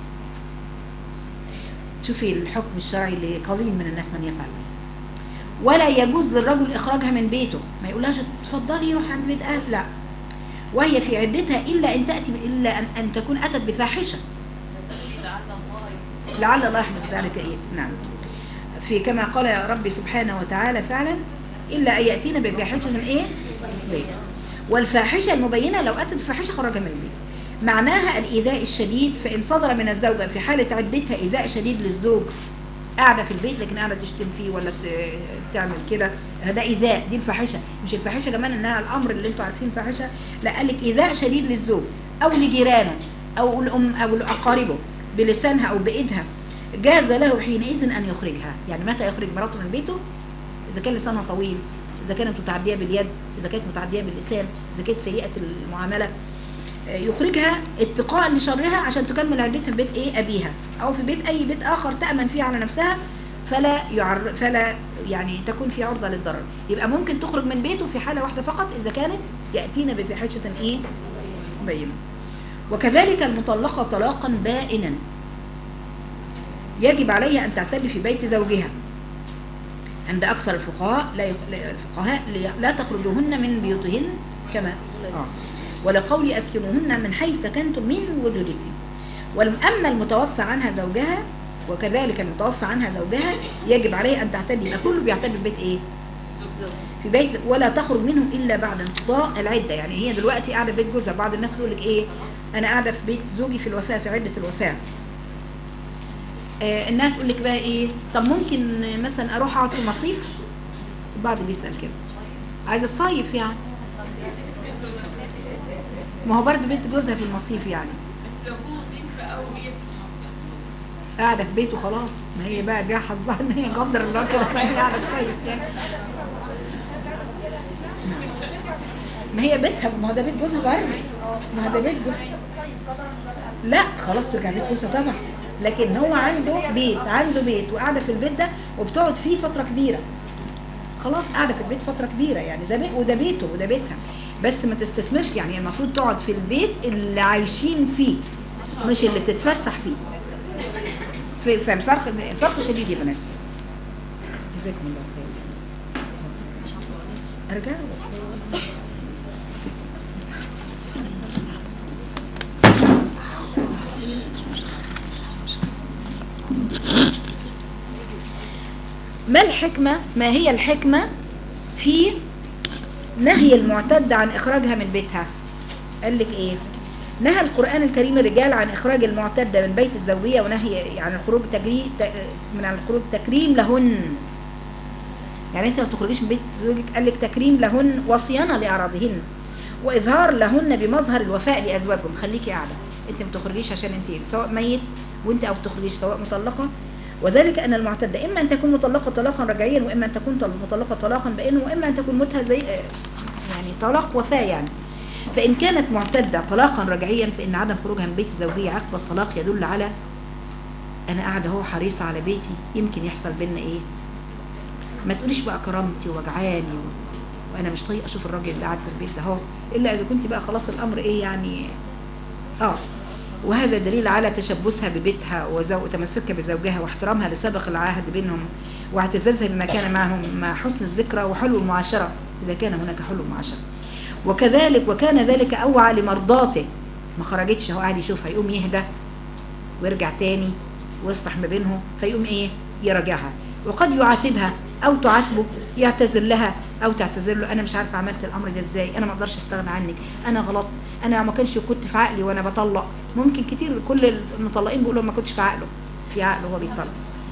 شوفي الحكم الشرعي لقليل من الناس من يفعل ولا يجوز للرجل إخراجها من بيته ما يقولهاش اتفضلي روح عند بيت أهل لا وهي في عدتها إلا أن تأتي إلا أن, أن تكون أتت بفاحشة لعل الله لعل الله يحدث ذلك إيه نعم في كما قال ربي سبحانه وتعالى فعلا إلا أن يأتينا بفاحشة إيه بين والفاحشة المبينة لو أتت بفاحشة خرج من البيت معناها الإيذاء الشديد فإن صدر من الزوجة في حالة عدتها إيذاء شديد للزوج قاعدة في البيت لكن قاعدة تشتم فيه ولا ت- تعمل كده ده إيذاء دي الفاحشة مش الفاحشة كمان إنها الأمر اللي أنتوا عارفين فاحشة لا قال لك إيذاء شديد للزوج أو لجيرانه أو الأم أو لأقاربه بلسانها أو بإيدها جاز له حينئذ أن يخرجها يعني متى يخرج مراته من بيته إذا كان لسانها طويل إذا كانت متعدية باليد إذا كانت متعدية باللسان إذا كانت سيئة المعاملة آه، يخرجها اتقاء لشرها عشان تكمل عدتها في بيت ايه ابيها او في بيت اي بيت اخر تامن فيه على نفسها فلا يعر فلا يعني تكون في عرضه للضرر يبقى ممكن تخرج من بيته في حاله واحده فقط اذا كانت ياتينا بفاحشه ايه بينة وكذلك المطلقة طلاقا بائنا يجب عليها أن تعتد في بيت زوجها عند أكثر الفقهاء لا يخ- لا- الفقهاء لا- لا تخرجوهن من بيوتهن كما آه. ولقول أسكنوهن من حيث سكنتم من وجودكم وأما المتوفى عنها زوجها وكذلك المتوفى عنها زوجها يجب عليها أن تعتد يبقى كله بيعتد في بيت إيه؟ في بيت ولا تخرج منهم الا بعد انقضاء العده يعني هي دلوقتي قاعده في بيت جوزها بعض الناس تقول لك ايه انا قاعده في بيت زوجي في الوفاه في عده الوفاه آه انها تقول لك بقى ايه طب ممكن آه، مثلا اروح اقعد في مصيف البعض بيسال كده عايزه تصيف يعني ما هو برضه بيت جوزها في المصيف يعني بس لو هو بيت بقى وهي في المصيف قاعده في بيته خلاص ما هي بقى جه حظها ان هي قدر الله كده ما هي قاعده تصيف يعني ما هي بيتها ما هو ده بيت جوزها برضه ما هو ده بيت جوزها لا خلاص ترجع بيت جوزها طبعا لكن هو عنده بيت عنده بيت وقاعده في البيت ده وبتقعد فيه فتره كبيره خلاص قاعده في البيت فتره كبيره يعني ده بيت وده بيته وده بيتها بس ما تستثمرش يعني المفروض تقعد في البيت اللي عايشين فيه مش اللي بتتفسح فيه في فالفرق الفرق شديد يا بنات جزاكم الله خير ارجع ما الحكمة ما هي الحكمة في نهي المعتد عن إخراجها من بيتها قال لك إيه نهى القرآن الكريم الرجال عن إخراج المعتدة من بيت الزوجية ونهي عن الخروج تجري ت- من عن الخروج تكريم لهن يعني انت ما تخرجيش من بيت زوجك قال لك تكريم لهن وصيانة لأعراضهن وإظهار لهن بمظهر الوفاء لأزواجهم خليكي قاعدة انت ما تخرجيش عشان انت سواء ميت وانت او بتخرجيش سواء مطلقة وذلك أن المعتدة إما أن تكون مطلقة طلاقا رجعيا وإما أن تكون طل- مطلقة طلاقا بائنا وإما أن تكون موتها زي يعني طلاق وفاة يعني فإن كانت معتدة طلاقا رجعيا فإن عدم خروجها من بيت الزوجية عقب الطلاق يدل على أنا قاعدة هو حريصة على بيتي يمكن يحصل بينا إيه ما تقوليش بقى كرامتي وجعاني و... وأنا مش طايقة أشوف الراجل اللي قاعد في البيت ده هو إلا إذا كنت بقى خلاص الأمر إيه يعني آه وهذا دليل على تشبثها ببيتها وزو... وتمسكها بزوجها واحترامها لسابق العهد بينهم واعتزازها بما كان معهم مع حسن الذكرى وحلو المعاشرة إذا كان هناك حلو المعاشرة وكذلك وكان ذلك أوعى لمرضاته ما خرجتش هو قاعد يشوفها يقوم يهدى ويرجع تاني ويصلح ما بينهم فيقوم ايه يراجعها وقد يعاتبها او تعاتبه يعتذر لها او تعتذر له انا مش عارفه عملت الامر ده ازاي انا ما اقدرش استغنى عنك انا غلط انا ما كانش كنت في عقلي وانا بطلق ممكن كتير كل المطلقين بيقولوا ما كنتش في عقله في عقله وهو بيطلق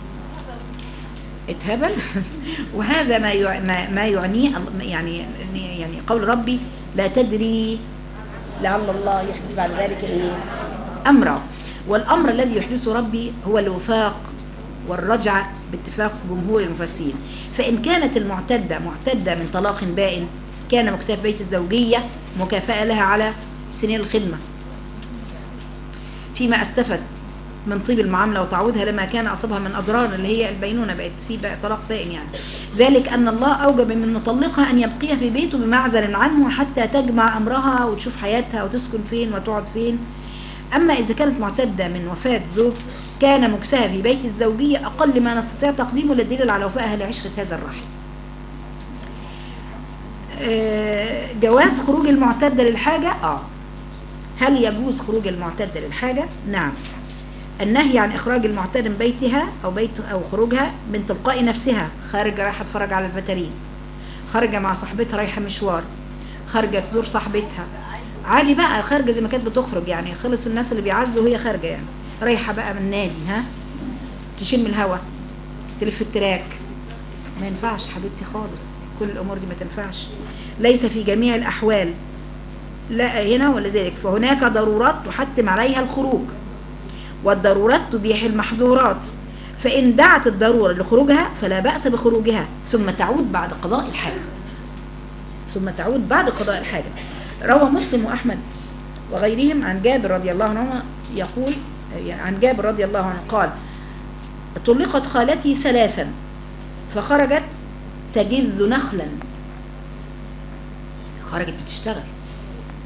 اتهبل وهذا ما يع- ما, ما يعنيه ال- يعني يعني قول ربي لا تدري لعل الله يحدث بعد ذلك ايه امرا والامر الذي يحدثه ربي هو الوفاق والرجعه باتفاق جمهور المفسرين فان كانت المعتده معتده من طلاق بائن كان مكتفى بيت الزوجيه مكافاه لها على سنين الخدمه فيما استفد من طيب المعامله وتعويضها لما كان اصابها من اضرار اللي هي البينونه بقت في بقى طلاق بائن يعني ذلك ان الله اوجب من مطلقها ان يبقيها في بيته بمعزل عنه حتى تجمع امرها وتشوف حياتها وتسكن فين وتقعد فين اما اذا كانت معتده من وفاه زوج كان مكسها في بيت الزوجيه اقل ما نستطيع تقديمه للدليل على وفائها لعشره هذا الرحم آه، جواز خروج المعتده للحاجه اه هل يجوز خروج المعتده للحاجه نعم النهي عن اخراج المعتاد من بيتها او بيت او خروجها من تلقاء نفسها خارجه رايحه تتفرج على الفاترين خارجه مع صاحبتها رايحه مشوار خارجه تزور صاحبتها عادي بقى خارجه زي ما كانت بتخرج يعني خلصوا الناس اللي بيعزوا وهي خارجه يعني رايحه بقى من النادي ها تشم الهوا تلف التراك ما ينفعش حبيبتي خالص كل الامور دي ما تنفعش ليس في جميع الاحوال لا هنا ولا ذلك فهناك ضرورات تحتم عليها الخروج والضرورات تبيح المحظورات فإن دعت الضرورة لخروجها فلا بأس بخروجها ثم تعود بعد قضاء الحاجة ثم تعود بعد قضاء الحاجة روى مسلم وأحمد وغيرهم عن جابر رضي الله عنه يقول يعني عن جابر رضي الله عنه قال طلقت خالتي ثلاثا فخرجت تجذ نخلا خرجت بتشتغل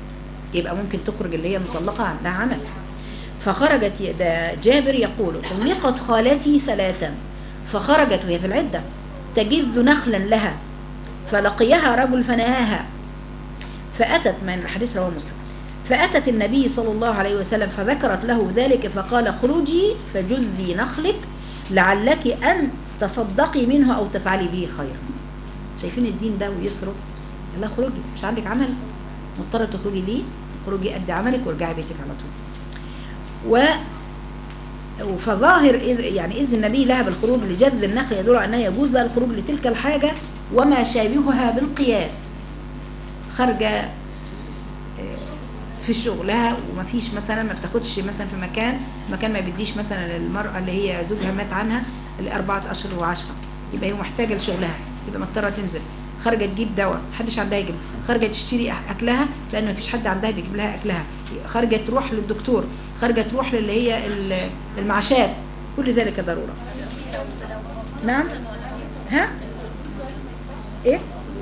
يبقى ممكن تخرج اللي هي مطلقة عندها عمل فخرجت ي- ده جابر يقول طلقت خالتي ثلاثا فخرجت وهي في العدة تجذ نخلا لها فلقيها رجل فنهاها فأتت من الحديث رواه مسلم فأتت النبي صلى الله عليه وسلم فذكرت له ذلك فقال خرجي فجذي نخلك لعلك أن تصدقي منه أو تفعلي به خيرا شايفين الدين ده ويسره لا خرجي مش عندك عمل مضطرة تخرجي ليه خرجي قد عملك وارجعي بيتك على طول و فظاهر إذ يعني إذن النبي لها بالخروج لجذ النخل يدل على أنها يجوز لها الخروج لتلك الحاجة وما شابهها بالقياس خارجة آه، في شغلها وما فيش مثلا ما بتاخدش مثلا في مكان مكان ما بيديش مثلا للمرأة اللي هي زوجها مات عنها لأربعة أشهر وعشرة يبقى هي محتاجة لشغلها يبقى مضطرة تنزل خارجة تجيب دواء محدش عندها يجيب خارجة تشتري أح- أكلها لأن ما فيش حد عندها بيجيب لها أكلها خارجة تروح للدكتور خارجة تروح للي هي ال- المعاشات كل ذلك ضرورة نعم ها ايه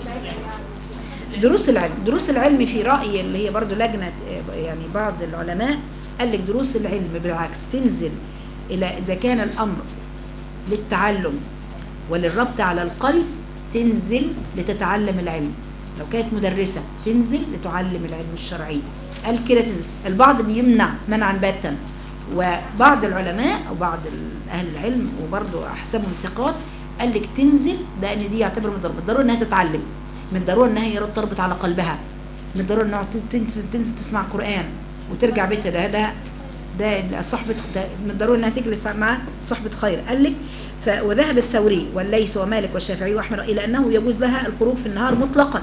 دروس العلم دروس العلم في رأي اللي هي برضو لجنة آه، يعني بعض العلماء قال لك دروس العلم بالعكس تنزل إلى إذا كان الأمر للتعلم وللربط على القلب تنزل لتتعلم العلم لو كانت مدرسة تنزل لتعلم العلم الشرعي قال كده تنزل البعض بيمنع منعا باتا وبعض العلماء أو بعض ال- أهل العلم وبرضه أحسبهم ثقات قال لك تنزل ده ان دي يعتبر من ضرورة ضروري انها تتعلم من ضروري انها هي تربط على قلبها من ضروري انها تنزل, تنزل تسمع قرآن وترجع بيتها ده ده ده صحبة ده من الضروري انها تجلس مع صحبة خير قال لك ف- وذهب الثوري والليث ومالك والشافعي واحمد الى انه يجوز لها الخروج في النهار مطلقا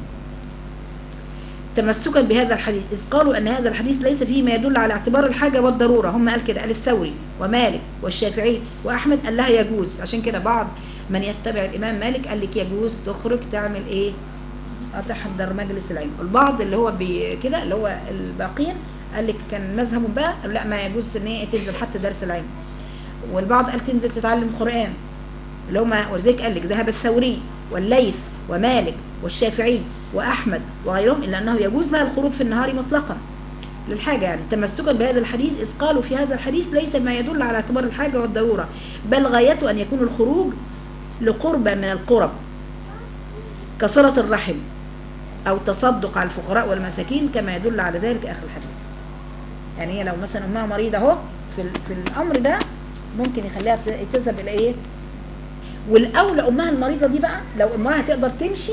تمسكا بهذا الحديث إذ قالوا أن هذا الحديث ليس فيه ما يدل على اعتبار الحاجة والضرورة هم قال كده قال الثوري ومالك والشافعي وأحمد قال لها يجوز عشان كده بعض من يتبع الإمام مالك قال لك يجوز تخرج تعمل إيه آه، تحضر مجلس العلم البعض اللي هو بي- كده اللي هو الباقين قال لك كان مذهبهم بقى لا ما يجوز ان هي تنزل حتى درس العلم والبعض قال تنزل تتعلم قرآن اللي هم ولذلك قال لك ذهب الثوري والليث ومالك والشافعي وأحمد وغيرهم إلا أنه يجوز لها الخروج في النهار مطلقا للحاجة يعني تمسكا بهذا الحديث إذ قالوا في هذا الحديث ليس ما يدل على اعتبار الحاجة والضرورة بل غايته أن يكون الخروج لقربة من القرب كصلة الرحم أو تصدق على الفقراء والمساكين كما يدل على ذلك آخر الحديث يعني هي لو مثلا أمها مريضة أهو في, ال- في الأمر ده ممكن يخليها ت- تذهب إلى إيه والأولى أمها المريضة دي بقى لو أمها تقدر تمشي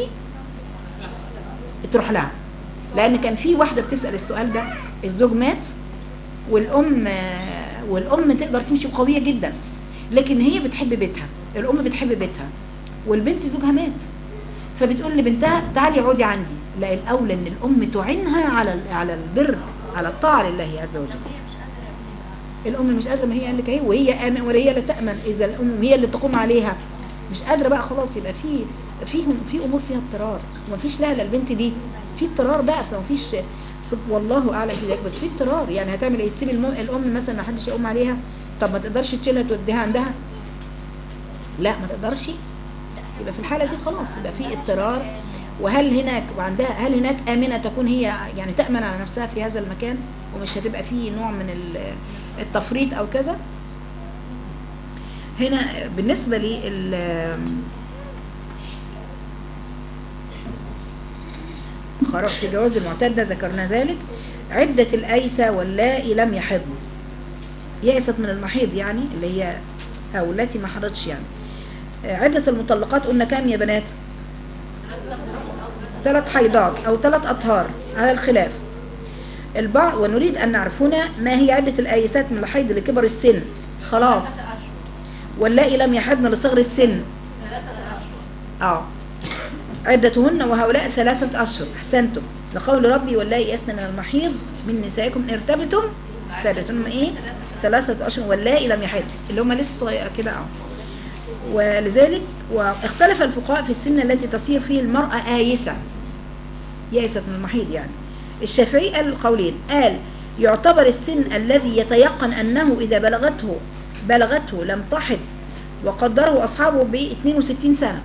تروح لها لأن كان في واحدة بتسأل السؤال ده الزوج مات والأم والأم تقدر تمشي قوية جدا لكن هي بتحب بيتها الأم بتحب بيتها والبنت زوجها مات فبتقول لبنتها تعالي اقعدي عندي لا الأولى إن الأم تعينها على على البر على الطاعة لله عز وجل الأم مش قادرة ما هي قال لك اهي وهي آمن ولا هي اللي تأمن إذا الأم هي اللي تقوم عليها مش قادرة بقى خلاص يبقى في فيهم في أمور فيها اضطرار وما فيش لا للبنت دي في اضطرار بقى فما فيش سب- والله أعلم في ذلك بس في اضطرار يعني هتعمل ايه تسيب الم- الأم مثلا ما حدش يقوم عليها طب ما تقدرش تشيلها توديها عندها لا ما تقدرش يبقى في الحالة دي خلاص يبقى في اضطرار وهل هناك وعندها هل هناك آمنة تكون هي يعني تأمن على نفسها في هذا المكان ومش هتبقى فيه نوع من ال- التفريط أو كذا هنا بالنسبة لي ال- خرج في جواز المعتدة ذكرنا ذلك عدة الأيسة واللائي لم يحضن يأست من المحيض يعني اللي هي أو التي ما حضتش يعني عدة المطلقات قلنا كام يا بنات ثلاث حيضات أو ثلاث أطهار على الخلاف البعض ونريد أن نعرف هنا ما هي عدة الآيسات من الحيض لكبر السن خلاص واللائي لم يحضن لصغر السن اه عدتهن وهؤلاء ثلاثة أشهر أحسنتم لقول ربي واللائي يئسن من المحيض من نسائكم إن ارتبتم فعدتهن إيه ثلاثة أشهر واللائي لم يحضن اللي هم لسه صغير كده اه ولذلك واختلف الفقهاء في السن التي تصير فيه المرأة آيسة يائسة من المحيض يعني الشافعي قال القولين قال يعتبر السن الذي يتيقن أنه إذا بلغته بلغته لم تحض وقدره أصحابه ب 62 سنة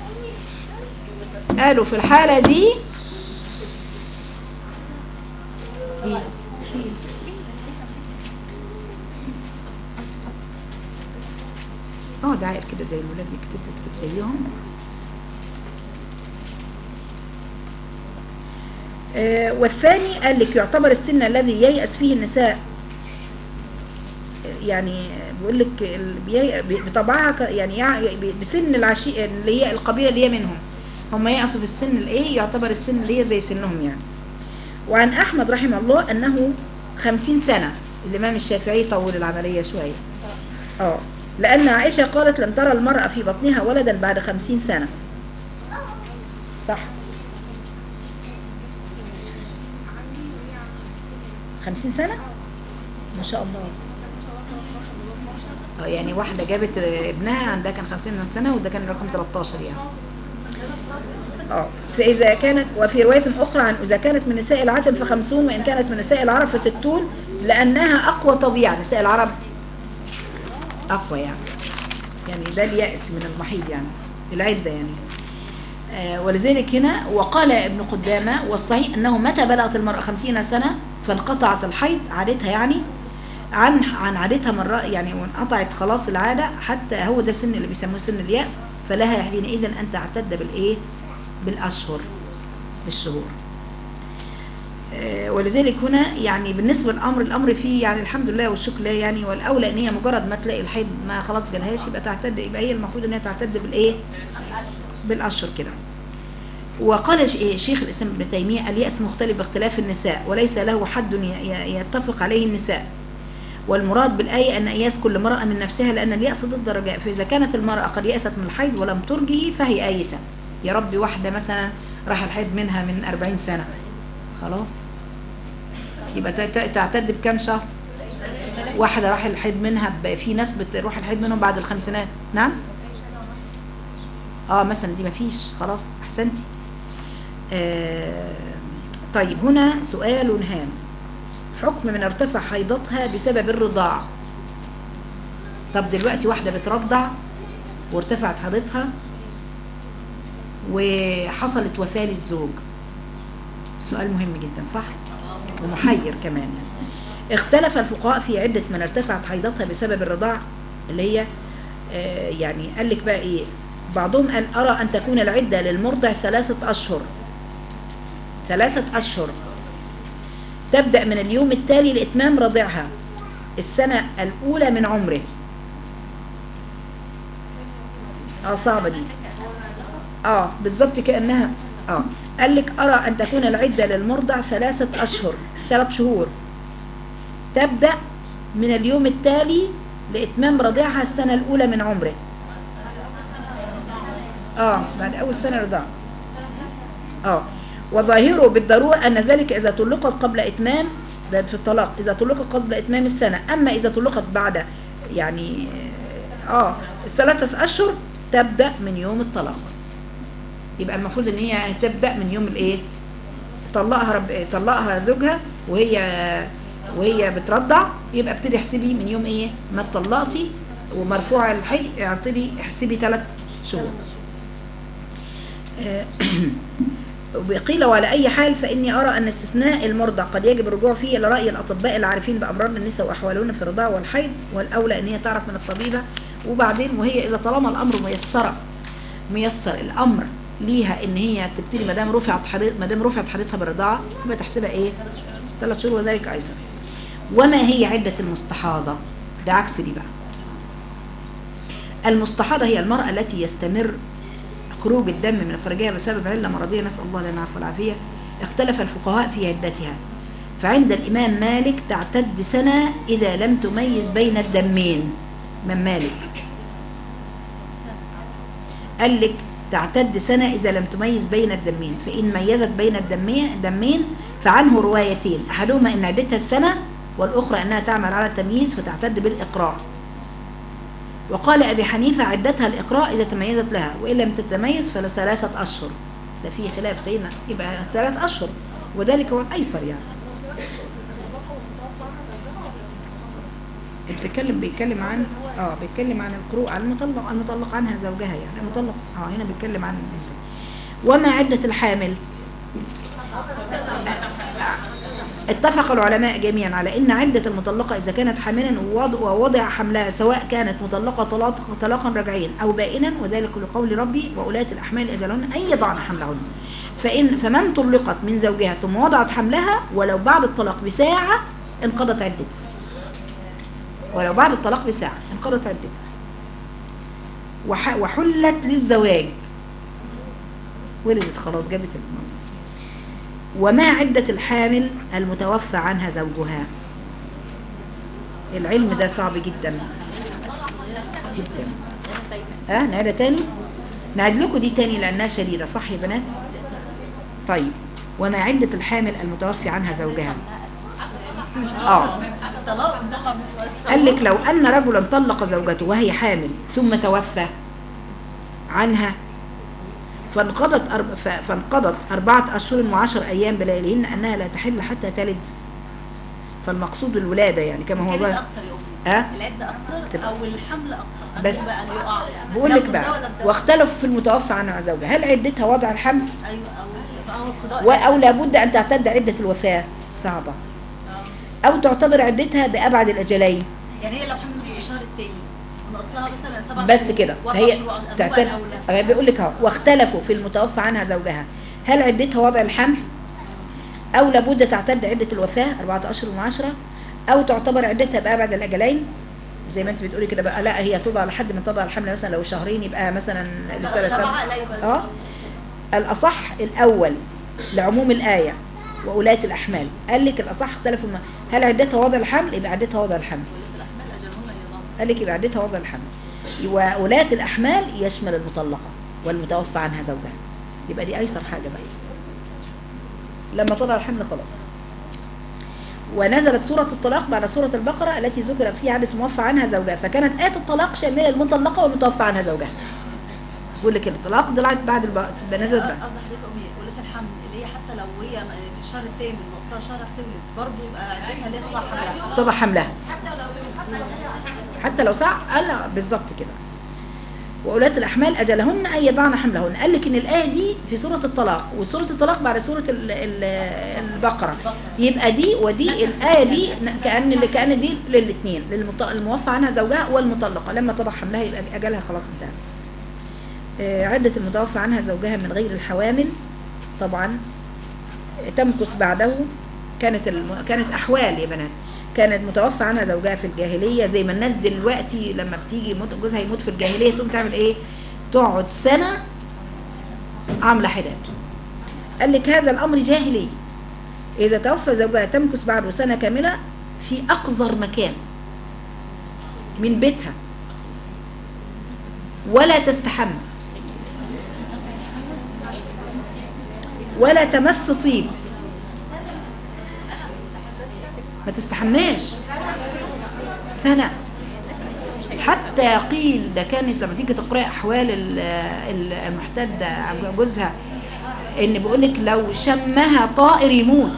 قالوا في الحالة دي ايه ايه اه ده عيل كده زي الولاد يكتب يكتب زيهم آه والثاني قال لك يعتبر السن الذي ييأس فيه النساء يعني بيقول لك ال- بي- بي- بطبعها ك- يعني يع- بسن العشي اللي هي القبيله اللي هي منهم هم يأسوا في السن الايه يعتبر السن اللي هي زي سنهم يعني وعن احمد رحمه الله انه خمسين سنه الامام الشافعي طول العمليه شويه اه لان عائشه قالت لم ترى المراه في بطنها ولدا بعد خمسين سنه صح خمسين سنه ما شاء الله اه يعني واحدة جابت ابنها عندها كان 50 سنة وده كان رقم 13 يعني اه فإذا كانت وفي رواية أخرى عن إذا كانت من نساء العجم فخمسون وإن كانت من نساء العرب فستون لأنها أقوى طبيعة نساء العرب أقوى يعني يعني ده اليأس من المحيض يعني العدة يعني آه، ولذلك هنا وقال ابن قدامة والصحيح أنه متى بلغت المرأة خمسين سنة فانقطعت الحيض عادتها يعني عن عن عادتها مرة يعني وانقطعت خلاص العادة حتى هو ده السن اللي بيسموه سن اليأس فلها حينئذ أن تعتد بالإيه؟ بالأشهر بالشهور آه، ولذلك هنا يعني بالنسبة للأمر الأمر فيه يعني الحمد لله والشكر لله يعني والأولى إن هي مجرد ما تلاقي الحيض ما خلاص جالهاش يبقى تعتد يبقى هي المفروض إن هي تعتد بالإيه؟ بالأشهر كده وقال ش- إيه شيخ الإسلام ابن تيمية اليأس مختلف باختلاف النساء وليس له حد ي- ي- يتفق عليه النساء والمراد بالآية أن إياس كل امرأة من نفسها لأن اليأس ضد الرجاء فإذا كانت المرأة قد يأست من الحيض ولم ترجه فهي آيسة يا ربي واحدة مثلا راح الحيض منها من 40 سنة خلاص يبقى ت- ت- تعتد بكام شهر واحدة راح الحيض منها ب- في ناس بتروح الحيض منهم بعد الخمسينات نعم اه مثلا دي مفيش خلاص احسنتي آه طيب هنا سؤال هام حكم من ارتفع حيضتها بسبب الرضاع طب دلوقتي واحدة بترضع وارتفعت حيضتها وحصلت وفاة للزوج سؤال مهم جدا صح ومحير كمان يعني. اختلف الفقهاء في عدة من ارتفعت حيضتها بسبب الرضاع اللي هي آه يعني قال لك بقى ايه بعضهم قال أرى أن تكون العدة للمرضع ثلاثة أشهر ثلاثة أشهر تبدأ من اليوم التالي لإتمام رضيعها السنة الأولى من عمره اه صعبة دي اه بالظبط كأنها اه قال لك أرى أن تكون العدة للمرضع ثلاثة أشهر ثلاث شهور تبدأ من اليوم التالي لإتمام رضيعها السنة الأولى من عمره اه بعد أول سنة رضاع اه وظاهره بالضرورة أن ذلك إذا طلقت قبل إتمام ده في الطلاق إذا طلقت قبل إتمام السنة أما إذا طلقت بعد يعني آه الثلاثة أشهر تبدأ من يوم الطلاق يبقى المفروض إن هي تبدأ من يوم الإيه طلقها رب طلقها زوجها وهي وهي بترضع يبقى ابتدي احسبي من يوم ايه ما اتطلقتي ومرفوع الحي اعتبري احسبي ثلاث شهور آه، وقيل وعلى أي حال فإني أرى أن استثناء المرضع قد يجب الرجوع فيه إلى رأي الأطباء العارفين بأمراض النساء وأحوالهن في الرضاعة والحيض والأولى أن هي تعرف من الطبيبة وبعدين وهي إذا طالما الأمر ميسرة ميسر الأمر ليها إن هي تبتدي ما دام رفعت حديث ما دام رفعت حديثها بالرضاعة يبقى تحسبها إيه؟ ثلاث شهور وذلك أيسر. وما هي عدة المستحاضة؟ ده عكس دي بقى. المستحاضة هي المرأة التي يستمر خروج الدم من فرجها بسبب علة مرضية نسأل الله لنا العفو والعافية اختلف الفقهاء في عدتها فعند الإمام مالك تعتد سنة إذا لم تميز بين الدمين من مالك قال لك تعتد سنة إذا لم تميز بين الدمين فإن ميزت بين الدمين دمين فعنه روايتين أحدهما أن عدتها السنة والأخرى أنها تعمل على التمييز فتعتد بالإقرار وقال أبي حنيفة عدتها الإقراء إذا تميزت لها وإن لم تتميز فلثلاثة أشهر ده فيه خلاف سيدنا يبقى ثلاث أشهر وذلك هو الأيسر يعني بتتكلم بيتكلم عن اه بيتكلم عن القروء عن المطلق المطلق عنها زوجها يعني المطلق اه هنا بيتكلم عن وما عدة الحامل اتفق العلماء جميعا على ان عده المطلقه اذا كانت حاملا ووض- ووضع حملها سواء كانت مطلقه طلاق طلاقا رجعيا او بائنا وذلك لقول ربي واولات الاحمال اجلهن ان يضعن حملهن فان فمن طلقت من زوجها ثم وضعت حملها ولو بعد الطلاق بساعه انقضت عدتها ولو بعد الطلاق بساعه انقضت عدتها وح- وحلت للزواج ولدت خلاص جابت المرض وما عدة الحامل المتوفى عنها زوجها العلم ده صعب جدا جدا اه نعيدها تاني نعيد لكم دي تاني لانها شديدة صح يا بنات طيب وما عدة الحامل المتوفى عنها زوجها اه طلاق طلاق متوسع قال لك لو أن رجلا طلق زوجته وهي حامل ثم توفى عنها فانقضت أرب... ف- فانقضت أربعة أشهر وعشر أيام بلياليهن أنها لا تحل حتى تلد فالمقصود الولادة يعني كما هو العدة ظاهر اكتر يا ها أمي. العدة اكتر تبقى. او الحمل اكتر بس بقى أن يقع بقول لا لك في بقى ده ولا في ده. واختلفوا في المتوفى عنها زوجها هل عدتها وضع الحمل ايوه او او القضاء و- أو لابد أن تعتد عدة الوفاة صعبة آه. أو تعتبر عدتها بأبعد الأجلين يعني هي لو حمل مثلا في الشهر التاني وناقص لها مثلا سبع بس شهور كده وأربع فهي شهور أو- تعتد أو لا. بيقول لك اهو واختلفوا في المتوفى عنها زوجها هل عدتها وضع الحمل او لابد تعتد عده الوفاه أربعة اشهر وعشرة او تعتبر عدتها بابعد الاجلين زي ما انت بتقولي كده بقى لا هي تضع لحد ما تضع الحمل مثلا لو شهرين يبقى مثلا لسنه سبعة سنه لا يبقى اه الاصح الاول لعموم الايه وولاة الأحمال قال لك الأصح اختلفوا ما هل عدتها وضع الحمل يبقى عدتها وضع الحمل الأحمال أجلهن يضام قال لك يبقى عدتها وضع الحمل وولاة الأحمال يشمل المطلقة والمتوفى عنها زوجها يبقى دي أيسر حاجة بقى لما طلع الحمل خلاص ونزلت سورة الطلاق بعد سورة البقرة التي ذكر فيها عدة الموفى عنها زوجها فكانت آية الطلاق شاملة المطلقة والمتوفى عنها زوجها بيقول لك الطلاق طلعت بعد البقرة نزلت بقى قصدي حضرتك أمي ولادة الحمل اللي هي حتى لو هي في الشهر الثامن ناقص لها شهر هتولد برضه يبقى عدتها ليه تطلع حملها طبعا حملها حتى لو ساعة قال لا بالظبط كده وأولاة الأحمال أجلهن أن يضعن حملهن قال لك إن الآية دي في سورة الطلاق وسورة الطلاق بعد سورة ال- ال- البقرة يبقى دي ودي الآية دي كأن كأن دي للاثنين للموفى عنها زوجها والمطلقة لما تضع حملها يبقى أجلها خلاص انتهى آه، عدة المتوفى عنها زوجها من غير الحوامل طبعا تمكث بعده كانت الم... كانت احوال يا بنات كانت متوفى عنها زوجها في الجاهليه زي ما الناس دلوقتي لما بتيجي يموت جوزها يموت في الجاهليه تقوم تعمل ايه؟ تقعد سنه عامله حداد. قال لك هذا الامر جاهلي. اذا توفى زوجها تمكث بعده سنه كامله في اقذر مكان من بيتها ولا تستحمى ولا تمس طيب ما تستحماش سنة حتى قيل ده كانت لما تيجي تقرأ أحوال ال- ال- المحتدة جوزها إن بيقولك لو شمها طائر يموت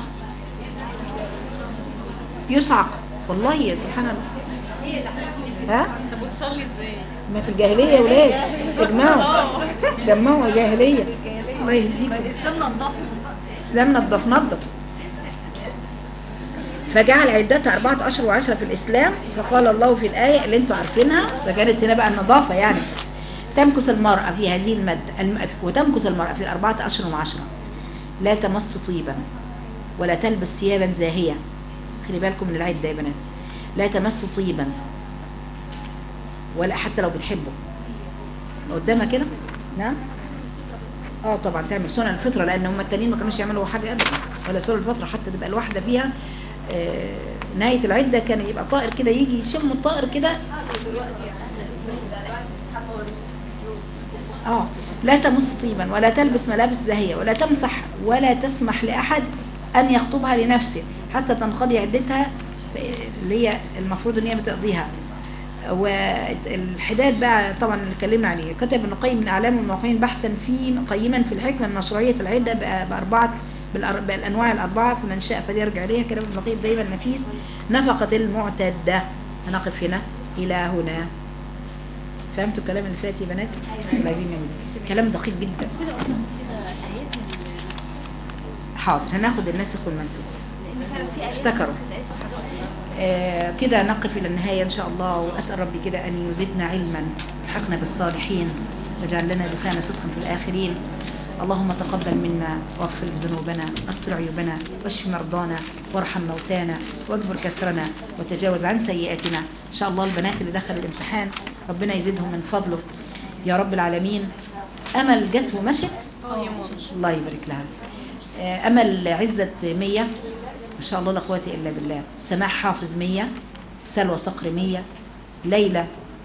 يصعق والله يا سبحان الله ها طب وتصلي ازاي؟ ما في الجاهلية يا ولاد اجمعوا جمعوا جاهلية الله يهديكم ما الإسلام نضف اسلام نظف نظف فجعل عدتها أربعة أشهر وعشرة في الإسلام فقال الله في الآية اللي أنتوا عارفينها فكانت هنا بقى النظافة يعني تمكث المرأة في هذه المادة الم- وتمكث المرأة في أربعة أشهر وعشرة لا تمس طيبا ولا تلبس ثيابا زاهية خلي بالكم من العدة يا بنات لا تمس طيبا ولا حتى لو بتحبه قدامها كده نعم اه طبعا تعمل سنن الفطره لان هم التانيين ما كانوش يعملوا حاجه ابدا ولا سنن الفطره حتى تبقى الواحده بيها آه نهايه العده كان يبقى طائر كده يجي يشم الطائر كده اه لا تمس طيبا ولا تلبس ملابس زاهيه ولا تمسح ولا تسمح لاحد ان يخطبها لنفسه حتى تنقضي عدتها اللي هي المفروض ان هي بتقضيها والحداد بقى طبعا اللي اتكلمنا عليه كتب ابن القيم من اعلام الموقعين بحثا في قيما في الحكمه من مشروعيه العده بأ- باربعه بالأر- بالانواع الاربعه فمن شاء فليرجع اليها كلام ابن القيم دايما نفيس نفقه المعتده هنقف هنا الى هنا فهمتوا الكلام اللي فات يا بنات؟ اللي عايزين نعمل كلام دقيق جدا بس أنا قلت كده آيات ال- حاضر هناخد الناسخ والمنسوخ افتكروا آه، كده نقف إلى النهاية إن شاء الله وأسأل ربي كده أن يزدنا علما الحقنا بالصالحين واجعل لنا لسان صدق في الآخرين اللهم تقبل منا واغفر ذنوبنا استر عيوبنا واشف مرضانا وارحم موتانا واجبر كسرنا وتجاوز عن سيئاتنا ان شاء الله البنات اللي دخلوا الامتحان ربنا يزيدهم من فضله يا رب العالمين امل جت ومشت الله يبارك لها آه، امل عزت 100 ما شاء الله لا قوه الا بالله سماح حافظ 100 سلوى صقر 100 ليلى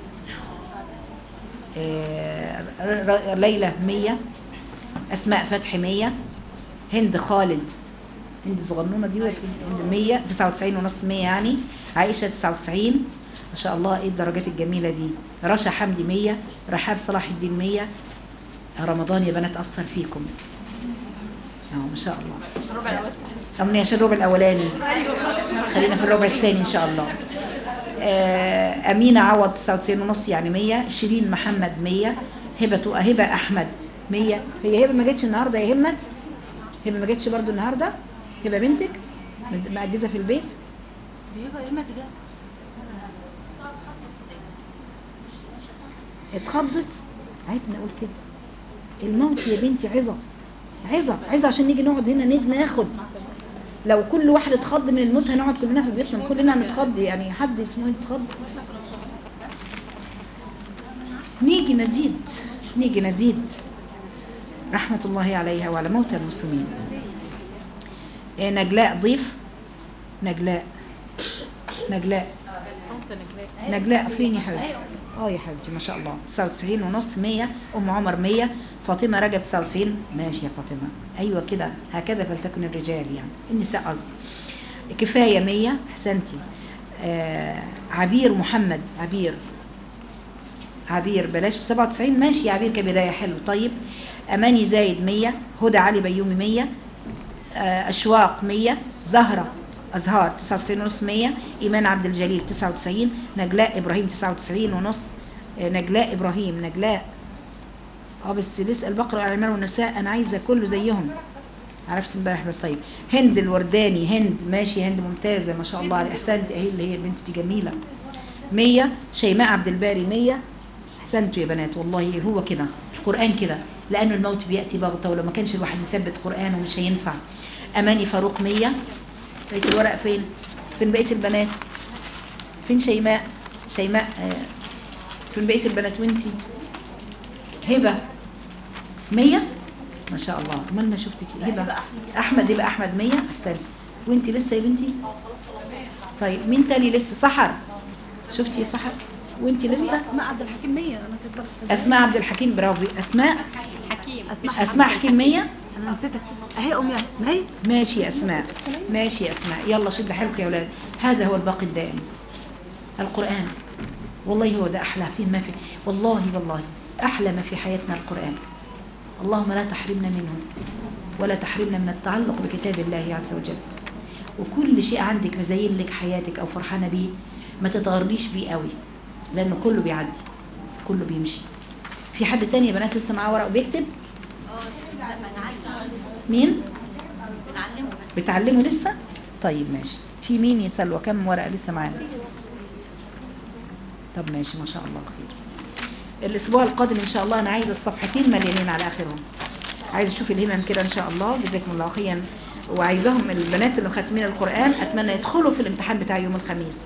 آه، ر- ر- ليلى 100 اسماء فتحي 100 هند خالد هند صغنونه دي ولا في- هند 100 99 ونص 100 يعني عائشه 99 ما شاء الله ايه الدرجات الجميله دي رشا حمدي 100 رحاب صلاح الدين 100 رمضان يا بنات اثر فيكم اه ما شاء الله الربع الاول أمني عشان الربع الأولاني خلينا في الربع الثاني إن شاء الله آه، أمينة عوض 99 ونص يعني 100 شيرين محمد 100 هبة هبة أحمد 100 هي هبة ما جتش النهاردة يا همت هبة ما جتش برضو النهاردة هبة بنتك مد- مأجزة في البيت دي يبقى ايه ده اتخضت عيب نقول كده الموت يا بنتي عظة عظة عظة عشان نيجي نقعد هنا ند ناخد لو كل واحد اتخض من الموت هنقعد كلنا في بيوتنا كلنا هنتخض يعني حد اسمه إيه يتخض نيجي نزيد نيجي نزيد رحمة الله عليها وعلى موتى المسلمين إيه نجلاء ضيف نجلاء نجلاء نجلاء فين يا حبيبتي؟ اه يا حبيبتي ما شاء الله 99 ونص 100 ام عمر 100 فاطمه رجب 99 ماشي يا فاطمه ايوه كده هكذا فلتكن الرجال يعني النساء قصدي كفايه 100 احسنتي آه عبير محمد عبير عبير بلاش 97 ماشي يا عبير كبدايه حلو طيب اماني زايد 100 هدى علي بيومي 100 آه، أشواق 100 زهرة أزهار 99 ونص 100 إيمان عبد الجليل 99 نجلاء إبراهيم 99 ونص آه، نجلاء إبراهيم نجلاء اه بس لسه البقرة والعمال والنساء أنا عايزة كله زيهم عرفت امبارح بس طيب هند الورداني هند ماشي هند ممتازة ما شاء الله على أحسنتي أهي اللي هي البنت دي جميلة 100 شيماء عبد الباري 100 احسنتوا يا بنات والله هو كده القرآن كده لأنه الموت بيأتي بغتة ولو ما كانش الواحد يثبت قرآنه مش هينفع أماني فاروق 100 بقية الورق فين؟ فين بقية البنات؟ فين شيماء؟ شيماء آه، فين بقية البنات وانتي؟ هبة 100 ما شاء الله امال ما شفتك هبة أحمد هبة أحمد 100 أحسن وانتي لسه يا بنتي؟ طيب مين تاني لسه؟ سحر شفتي يا سحر؟ وانتي لسه؟ اسماء عبد الحكيم 100 انا كاتبه اسماء عبد الحكيم برافو اسماء حكيم اسماء اسماء حكيم 100 انا نسيتها اهي امي أهي. ما هي ماشي يا اسماء ماشي يا اسماء يلا شد حيلك يا اولاد هذا هو الباقي الدائم القران والله هو ده احلى فيه ما في والله والله احلى ما في حياتنا القران اللهم لا تحرمنا منه ولا تحرمنا من التعلق بكتاب الله عز وجل وكل شيء عندك مزين لك حياتك او فرحانه بيه ما تتغربيش بيه قوي لانه كله بيعدي كله بيمشي في حد تاني يا بنات لسه معاه ورق وبيكتب مين بتعلموا لسه طيب ماشي في مين يا سلوى كم ورقه لسه معانا طب ماشي ما شاء الله خير الاسبوع القادم ان شاء الله انا عايزه الصفحتين مليانين على اخرهم عايزه اشوف الهمم كده ان شاء الله جزاكم الله خيرا وعايزاهم البنات اللي ختمين القران اتمنى يدخلوا في الامتحان بتاع يوم الخميس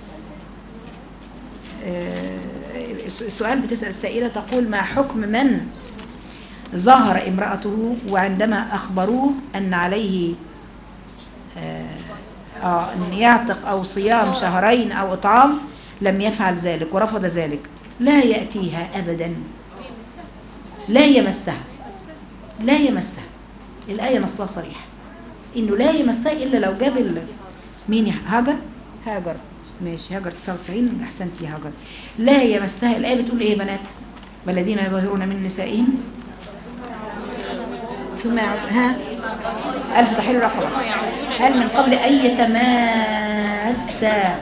آه، السؤال بتسال السائله تقول ما حكم من ظهر امرأته وعندما أخبروه أن عليه آه، آه، أن يعتق أو صيام شهرين أو إطعام لم يفعل ذلك ورفض ذلك لا يأتيها أبدا لا يمسها لا يمسها الآية نصها صريح إنه لا يمسها إلا لو جاب ال- مين يا هاجر هاجر ماشي هاجر 99 أحسنتي يا هاجر لا يمسها الآية بتقول إيه يا بنات والذين يظاهرون من نسائهم ثم يعود ها ألف تحرير رقبة هل من قبل أن يتماس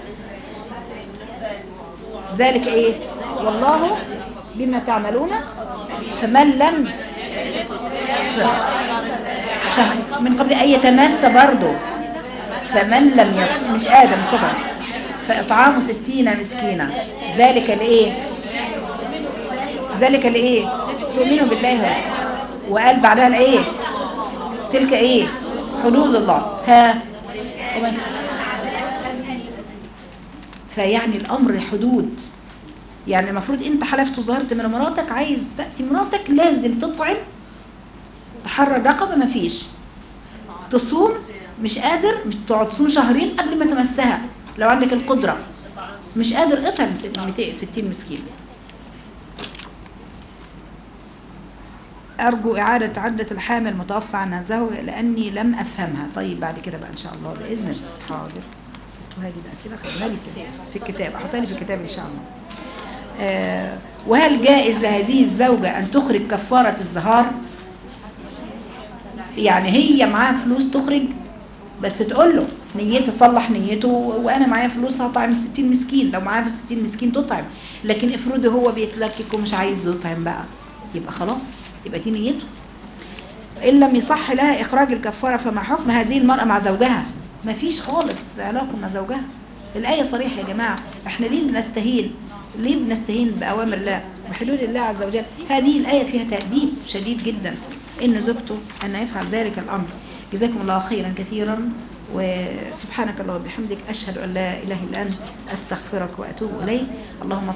ذلك إيه والله بما تعملون فمن لم شهر من قبل أن يتماس برضه فمن لم يستطع مش آدم استطع فإطعام ستين مسكينا ذلك لإيه ذلك لإيه تؤمنوا بالله وقال بعدها لإيه تلك إيه حدود الله ها ومن فيعني الأمر حدود يعني المفروض انت حلفت وظهرت من مراتك عايز تأتي مراتك لازم تطعم تحرر رقبة مفيش تصوم مش قادر مش تقعد تصوم شهرين قبل ما تمسها لو عندك القدرة مش قادر اطعم 260 مسكين أرجو إعادة عدة الحامل المتوفى عنها زهو لأني لم أفهمها طيب بعد كده بقى إن شاء الله بإذن الله حاضر وهذه بقى كده خليها لي كده في الكتاب أحطها لي في الكتاب إن شاء الله آه وهل جائز لهذه الزوجة أن تخرج كفارة الزهار يعني هي معاها فلوس تخرج بس تقول له نيته صلح نيته وانا معايا فلوس هطعم 60 مسكين لو معايا في 60 مسكين تطعم لكن افرضي هو بيتلكك ومش عايز يطعم بقى يبقى خلاص يبقى دي نيته ان لم يصح لها اخراج الكفاره فما حكم هذه المراه مع زوجها ما فيش خالص علاقه مع زوجها الايه صريحه يا جماعه احنا ليه بنستهين ليه بنستهين باوامر الله وحلول الله عز وجل هذه الايه فيها تاديب شديد جدا ان زوجته ان يفعل ذلك الامر جزاكم الله خيرا كثيرا وسبحانك اللهم وبحمدك اشهد ان لا اله الا انت استغفرك واتوب اليك اللهم